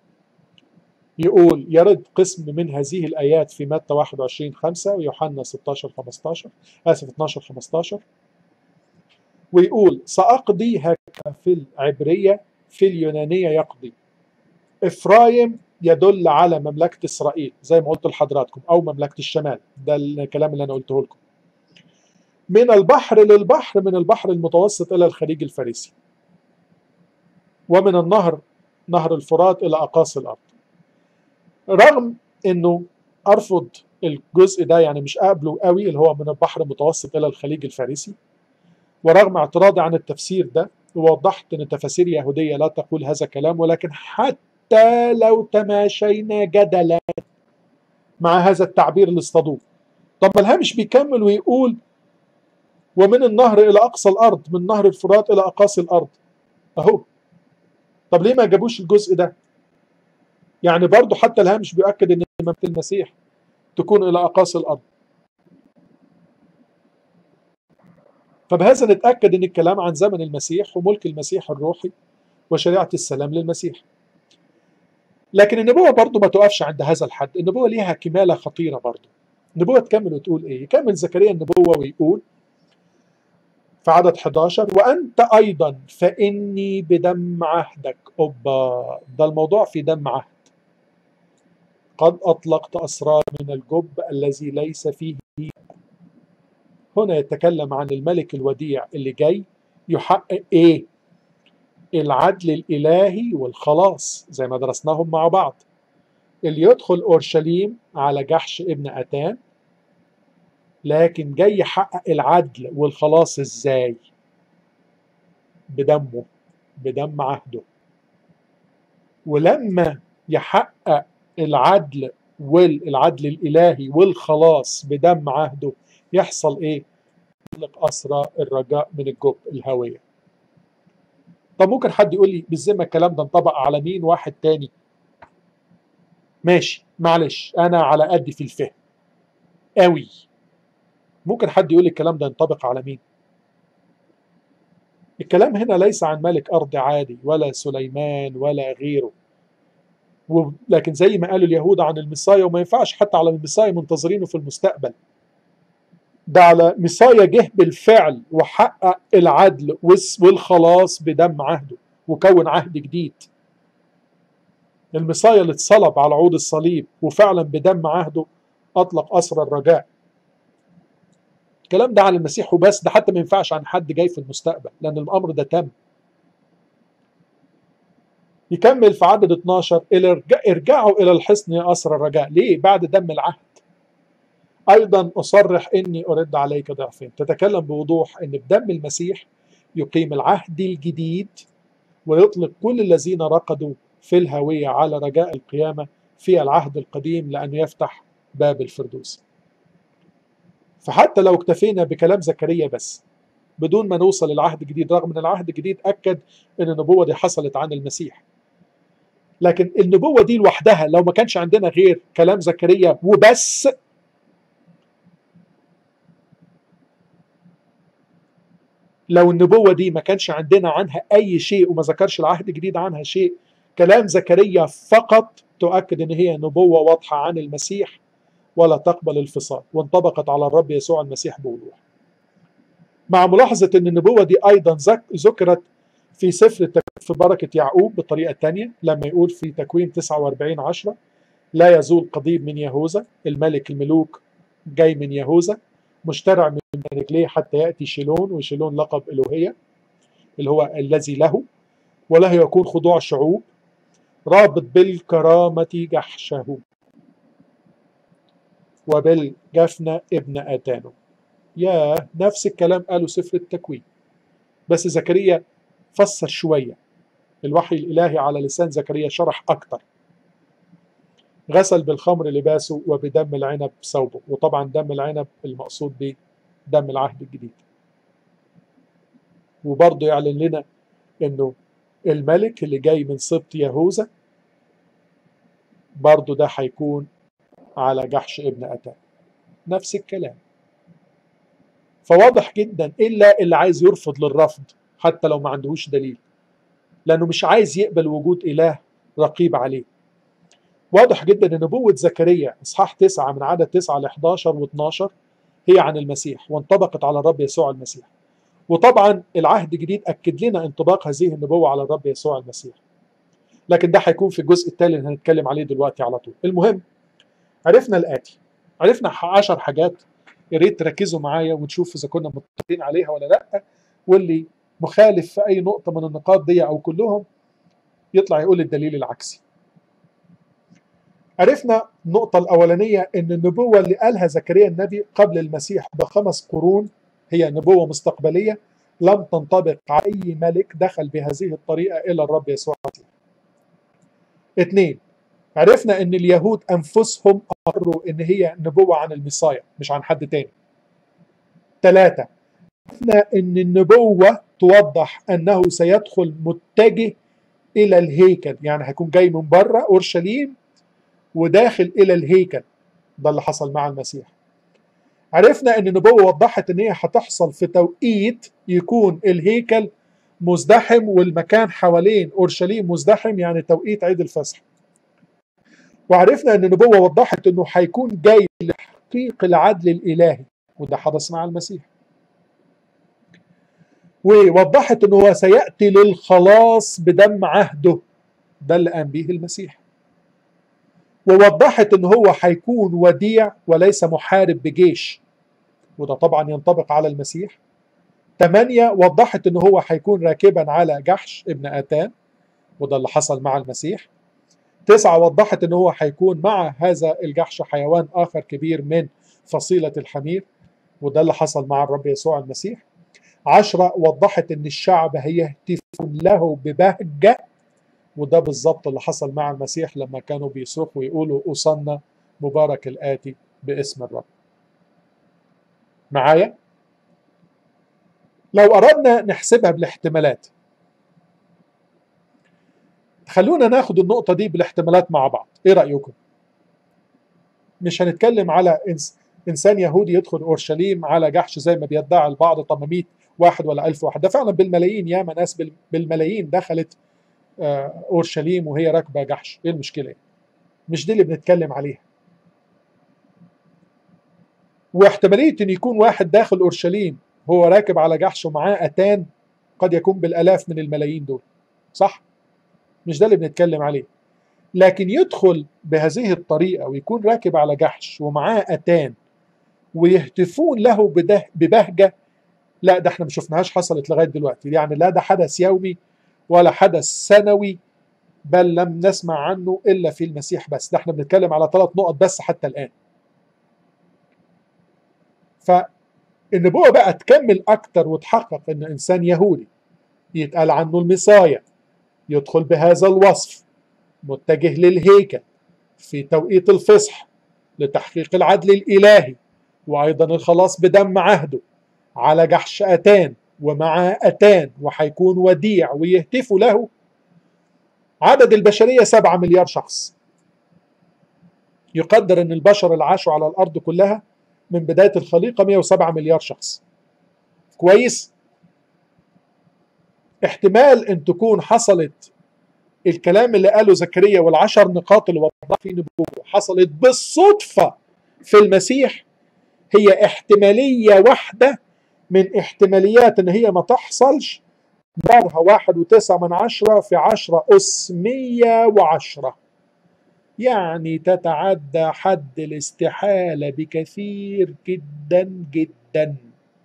يقول يرد قسم من هذه الايات في متى 21 5 ويوحنا 16 15 اسف 12 15 ويقول ساقضي هكذا في العبريه في اليونانيه يقضي افرايم يدل على مملكه اسرائيل زي ما قلت لحضراتكم او مملكه الشمال ده الكلام اللي انا قلته لكم من البحر للبحر من البحر المتوسط إلى الخليج الفارسي ومن النهر نهر الفرات إلى أقاصي الأرض رغم أنه أرفض الجزء ده يعني مش قابله قوي اللي هو من البحر المتوسط إلى الخليج الفارسي ورغم اعتراضي عن التفسير ده ووضحت أن تفاسير يهودية لا تقول هذا الكلام ولكن حتى لو تماشينا جدلا مع هذا التعبير اللي اصطادوه طب ما الهامش بيكمل ويقول ومن النهر إلى أقصى الأرض من نهر الفرات إلى أقاصي الأرض أهو طب ليه ما جابوش الجزء ده يعني برضه حتى الهامش بيؤكد ان امامه المسيح تكون الى اقاصي الارض فبهذا نتاكد ان الكلام عن زمن المسيح وملك المسيح الروحي وشريعه السلام للمسيح لكن النبوه برضه ما تقفش عند هذا الحد النبوه ليها كماله خطيره برضه النبوه تكمل وتقول ايه يكمل زكريا النبوه ويقول في عدد 11 وأنت أيضا فإني بدم عهدك أوبا ده الموضوع في دم عهد قد أطلقت أسرار من الجب الذي ليس فيه هنا يتكلم عن الملك الوديع اللي جاي يحقق إيه العدل الإلهي والخلاص زي ما درسناهم مع بعض اللي يدخل أورشليم على جحش ابن أتان لكن جاي يحقق العدل والخلاص ازاي بدمه بدم عهده ولما يحقق العدل والعدل الالهي والخلاص بدم عهده يحصل ايه يطلق اسرى الرجاء من الجب الهويه طب ممكن حد يقول لي بالذمه الكلام ده انطبق على مين واحد تاني ماشي معلش انا على قد في الفهم قوي ممكن حد يقول الكلام ده ينطبق على مين الكلام هنا ليس عن ملك أرض عادي ولا سليمان ولا غيره لكن زي ما قالوا اليهود عن المسايا وما ينفعش حتى على المسايا منتظرينه في المستقبل ده على مسايا جه بالفعل وحقق العدل والخلاص بدم عهده وكون عهد جديد المسايا اللي اتصلب على عود الصليب وفعلا بدم عهده أطلق أسر الرجاء الكلام ده عن المسيح وبس ده حتى ما ينفعش عن حد جاي في المستقبل لأن الأمر ده تم يكمل في عدد 12 إلى ارجعوا إلى الحصن يا أسر الرجاء ليه بعد دم العهد أيضا أصرح إني أرد عليك ضعفين تتكلم بوضوح إن بدم المسيح يقيم العهد الجديد ويطلق كل الذين رقدوا في الهوية على رجاء القيامة في العهد القديم لأنه يفتح باب الفردوس فحتى لو اكتفينا بكلام زكريا بس بدون ما نوصل للعهد الجديد رغم ان العهد الجديد اكد ان النبوه دي حصلت عن المسيح لكن النبوه دي لوحدها لو ما كانش عندنا غير كلام زكريا وبس لو النبوه دي ما كانش عندنا عنها اي شيء وما ذكرش العهد الجديد عنها شيء كلام زكريا فقط تؤكد ان هي نبوه واضحه عن المسيح ولا تقبل الفصال وانطبقت على الرب يسوع المسيح بوضوح مع ملاحظة أن النبوة دي أيضا ذكرت في سفر في بركة يعقوب بالطريقة الثانية لما يقول في تكوين 49 عشرة لا يزول قضيب من يهوذا الملك الملوك جاي من يهوذا مشترع من رجليه حتى يأتي شيلون وشيلون لقب إلوهية اللي هو الذي له وله يكون خضوع شعوب رابط بالكرامة جحشه وبالجفنة ابن آتانو يا نفس الكلام قاله سفر التكوين بس زكريا فسر شوية الوحي الإلهي على لسان زكريا شرح أكتر غسل بالخمر لباسه وبدم العنب ثوبه وطبعا دم العنب المقصود به دم العهد الجديد وبرضه يعلن لنا انه الملك اللي جاي من سبط يهوذا برضه ده هيكون على جحش ابن أتان نفس الكلام فواضح جدا إلا اللي عايز يرفض للرفض حتى لو ما عندهوش دليل لأنه مش عايز يقبل وجود إله رقيب عليه واضح جدا ان نبوة زكريا اصحاح 9 من عدد 9 ل 11 و12 هي عن المسيح وانطبقت على الرب يسوع المسيح. وطبعا العهد الجديد اكد لنا انطباق هذه النبوة على الرب يسوع المسيح. لكن ده هيكون في الجزء التالي اللي هنتكلم عليه دلوقتي على طول. المهم عرفنا الآتي عرفنا عشر حاجات يا ريت تركزوا معايا ونشوف اذا كنا متفقين عليها ولا لا واللي مخالف في اي نقطه من النقاط دي او كلهم يطلع يقول الدليل العكسي عرفنا النقطة الأولانية إن النبوة اللي قالها زكريا النبي قبل المسيح بخمس قرون هي نبوة مستقبلية لم تنطبق على أي ملك دخل بهذه الطريقة إلى الرب يسوع المسيح. اثنين عرفنا إن اليهود أنفسهم أقروا إن هي نبوة عن المصايا مش عن حد تاني. ثلاثة عرفنا إن النبوة توضح أنه سيدخل متجه إلى الهيكل يعني هيكون جاي من بره أورشليم وداخل الى الهيكل ده اللي حصل مع المسيح عرفنا ان النبوه وضحت ان هي هتحصل في توقيت يكون الهيكل مزدحم والمكان حوالين اورشليم مزدحم يعني توقيت عيد الفصح وعرفنا ان النبوه وضحت انه هيكون جاي لتحقيق العدل الالهي وده حدث مع المسيح ووضحت انه هو سياتي للخلاص بدم عهده ده اللي قام به المسيح ووضحت ان هو هيكون وديع وليس محارب بجيش وده طبعا ينطبق على المسيح ثمانية وضحت ان هو هيكون راكبا على جحش ابن اتان وده اللي حصل مع المسيح تسعة وضحت ان هو هيكون مع هذا الجحش حيوان اخر كبير من فصيلة الحمير وده اللي حصل مع الرب يسوع المسيح عشرة وضحت ان الشعب هيهتفون له ببهجة وده بالظبط اللي حصل مع المسيح لما كانوا بيصرخوا ويقولوا أوصلنا مبارك الآتي باسم الرب معايا لو أردنا نحسبها بالاحتمالات خلونا ناخد النقطة دي بالاحتمالات مع بعض ايه رأيكم مش هنتكلم على إنس إنسان يهودي يدخل أورشليم على جحش زي ما بيدعي البعض 800 واحد ولا ألف واحد ده فعلا بالملايين ياما ناس بالملايين دخلت اورشليم وهي راكبه جحش ايه المشكله مش دي اللي بنتكلم عليها واحتماليه ان يكون واحد داخل اورشليم هو راكب على جحش ومعاه اتان قد يكون بالالاف من الملايين دول صح مش ده اللي بنتكلم عليه لكن يدخل بهذه الطريقه ويكون راكب على جحش ومعاه اتان ويهتفون له بده ببهجه لا ده احنا ما شفناهاش حصلت لغايه دلوقتي يعني لا ده حدث يومي ولا حدث سنوي بل لم نسمع عنه الا في المسيح بس ده احنا بنتكلم على ثلاث نقط بس حتى الان فالنبوه بقى تكمل اكتر وتحقق ان انسان يهودي يتقال عنه المصايا يدخل بهذا الوصف متجه للهيكل في توقيت الفصح لتحقيق العدل الالهي وايضا الخلاص بدم عهده على جحش اتان ومع أتان وهيكون وديع ويهتفوا له عدد البشرية سبعة مليار شخص يقدر أن البشر اللي عاشوا على الأرض كلها من بداية الخليقة 107 مليار شخص كويس احتمال أن تكون حصلت الكلام اللي قاله زكريا والعشر نقاط اللي وضح فيه نبوة حصلت بالصدفة في المسيح هي احتمالية واحدة من احتماليات ان هي ما تحصلش دارها واحد وتسعة من عشرة في عشرة أس مية وعشرة يعني تتعدى حد الاستحالة بكثير جدا جدا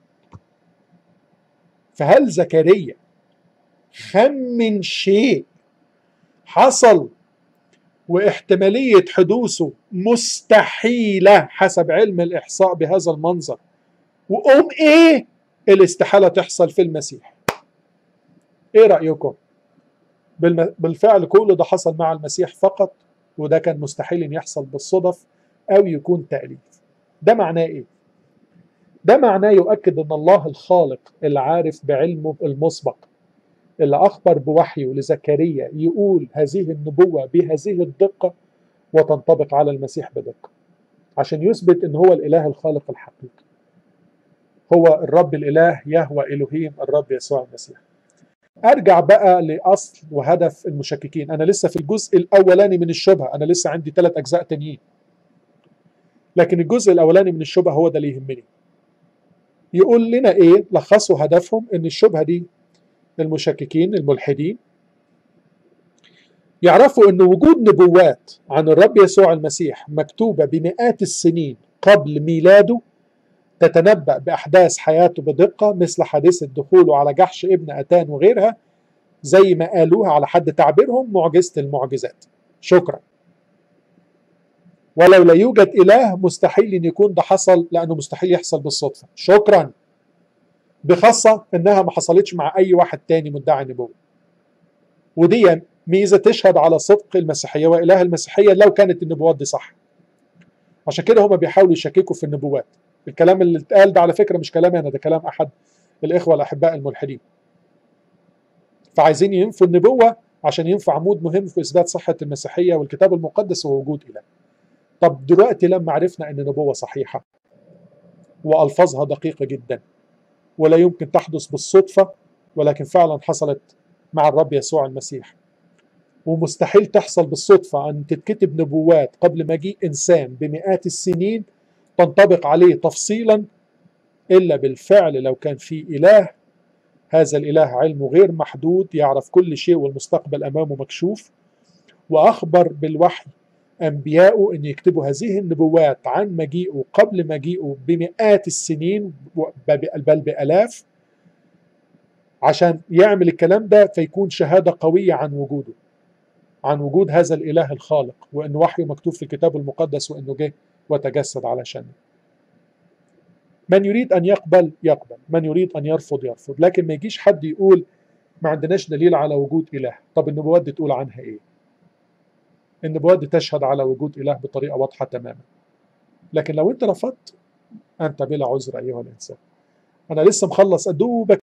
فهل زكريا خمن شيء حصل واحتمالية حدوثه مستحيلة حسب علم الإحصاء بهذا المنظر وقوم إيه الاستحالة تحصل في المسيح ايه رأيكم بالم... بالفعل كل ده حصل مع المسيح فقط وده كان مستحيل ان يحصل بالصدف او يكون تأليف ده معناه ايه ده معناه يؤكد ان الله الخالق اللي عارف بعلمه المسبق اللي اخبر بوحيه لزكريا يقول هذه النبوة بهذه الدقة وتنطبق على المسيح بدقة عشان يثبت ان هو الاله الخالق الحقيقي هو الرب الاله يهوى الوهيم الرب يسوع المسيح ارجع بقى لاصل وهدف المشككين انا لسه في الجزء الاولاني من الشبهه انا لسه عندي ثلاث اجزاء تانيين لكن الجزء الاولاني من الشبهه هو ده اللي يهمني يقول لنا ايه لخصوا هدفهم ان الشبهه دي المشككين الملحدين يعرفوا ان وجود نبوات عن الرب يسوع المسيح مكتوبه بمئات السنين قبل ميلاده تتنبأ بأحداث حياته بدقة مثل حادثة دخوله على جحش ابن أتان وغيرها زي ما قالوها على حد تعبيرهم معجزة المعجزات شكرا ولو لا يوجد إله مستحيل أن يكون ده حصل لأنه مستحيل يحصل بالصدفة شكرا بخاصة إنها ما حصلتش مع أي واحد تاني مدعي نبوة ودي ميزة تشهد على صدق المسيحية وإله المسيحية لو كانت النبوات دي صح عشان كده هما بيحاولوا يشككوا في النبوات الكلام اللي اتقال ده على فكرة مش كلامي أنا ده كلام أحد الإخوة الأحباء الملحدين فعايزين ينفوا النبوة عشان ينفوا عمود مهم في إثبات صحة المسيحية والكتاب المقدس ووجود إله طب دلوقتي لما عرفنا أن النبوة صحيحة وألفاظها دقيقة جدا ولا يمكن تحدث بالصدفة ولكن فعلا حصلت مع الرب يسوع المسيح ومستحيل تحصل بالصدفة أن تتكتب نبوات قبل مجيء إنسان بمئات السنين تنطبق عليه تفصيلا إلا بالفعل لو كان في إله هذا الإله علمه غير محدود يعرف كل شيء والمستقبل أمامه مكشوف وأخبر بالوحي أنبياءه أن يكتبوا هذه النبوات عن مجيئه قبل مجيئه بمئات السنين بل بألاف عشان يعمل الكلام ده فيكون شهادة قوية عن وجوده عن وجود هذا الإله الخالق وأن وحيه مكتوب في الكتاب المقدس وأنه جه وتجسد علشانه من يريد أن يقبل يقبل من يريد أن يرفض يرفض لكن ما يجيش حد يقول ما عندناش دليل على وجود إله طب النبوات دي تقول عنها إيه النبوات دي تشهد على وجود إله بطريقة واضحة تماما لكن لو أنت رفضت أنت بلا عذر أيها الإنسان أنا لسه مخلص أدوبك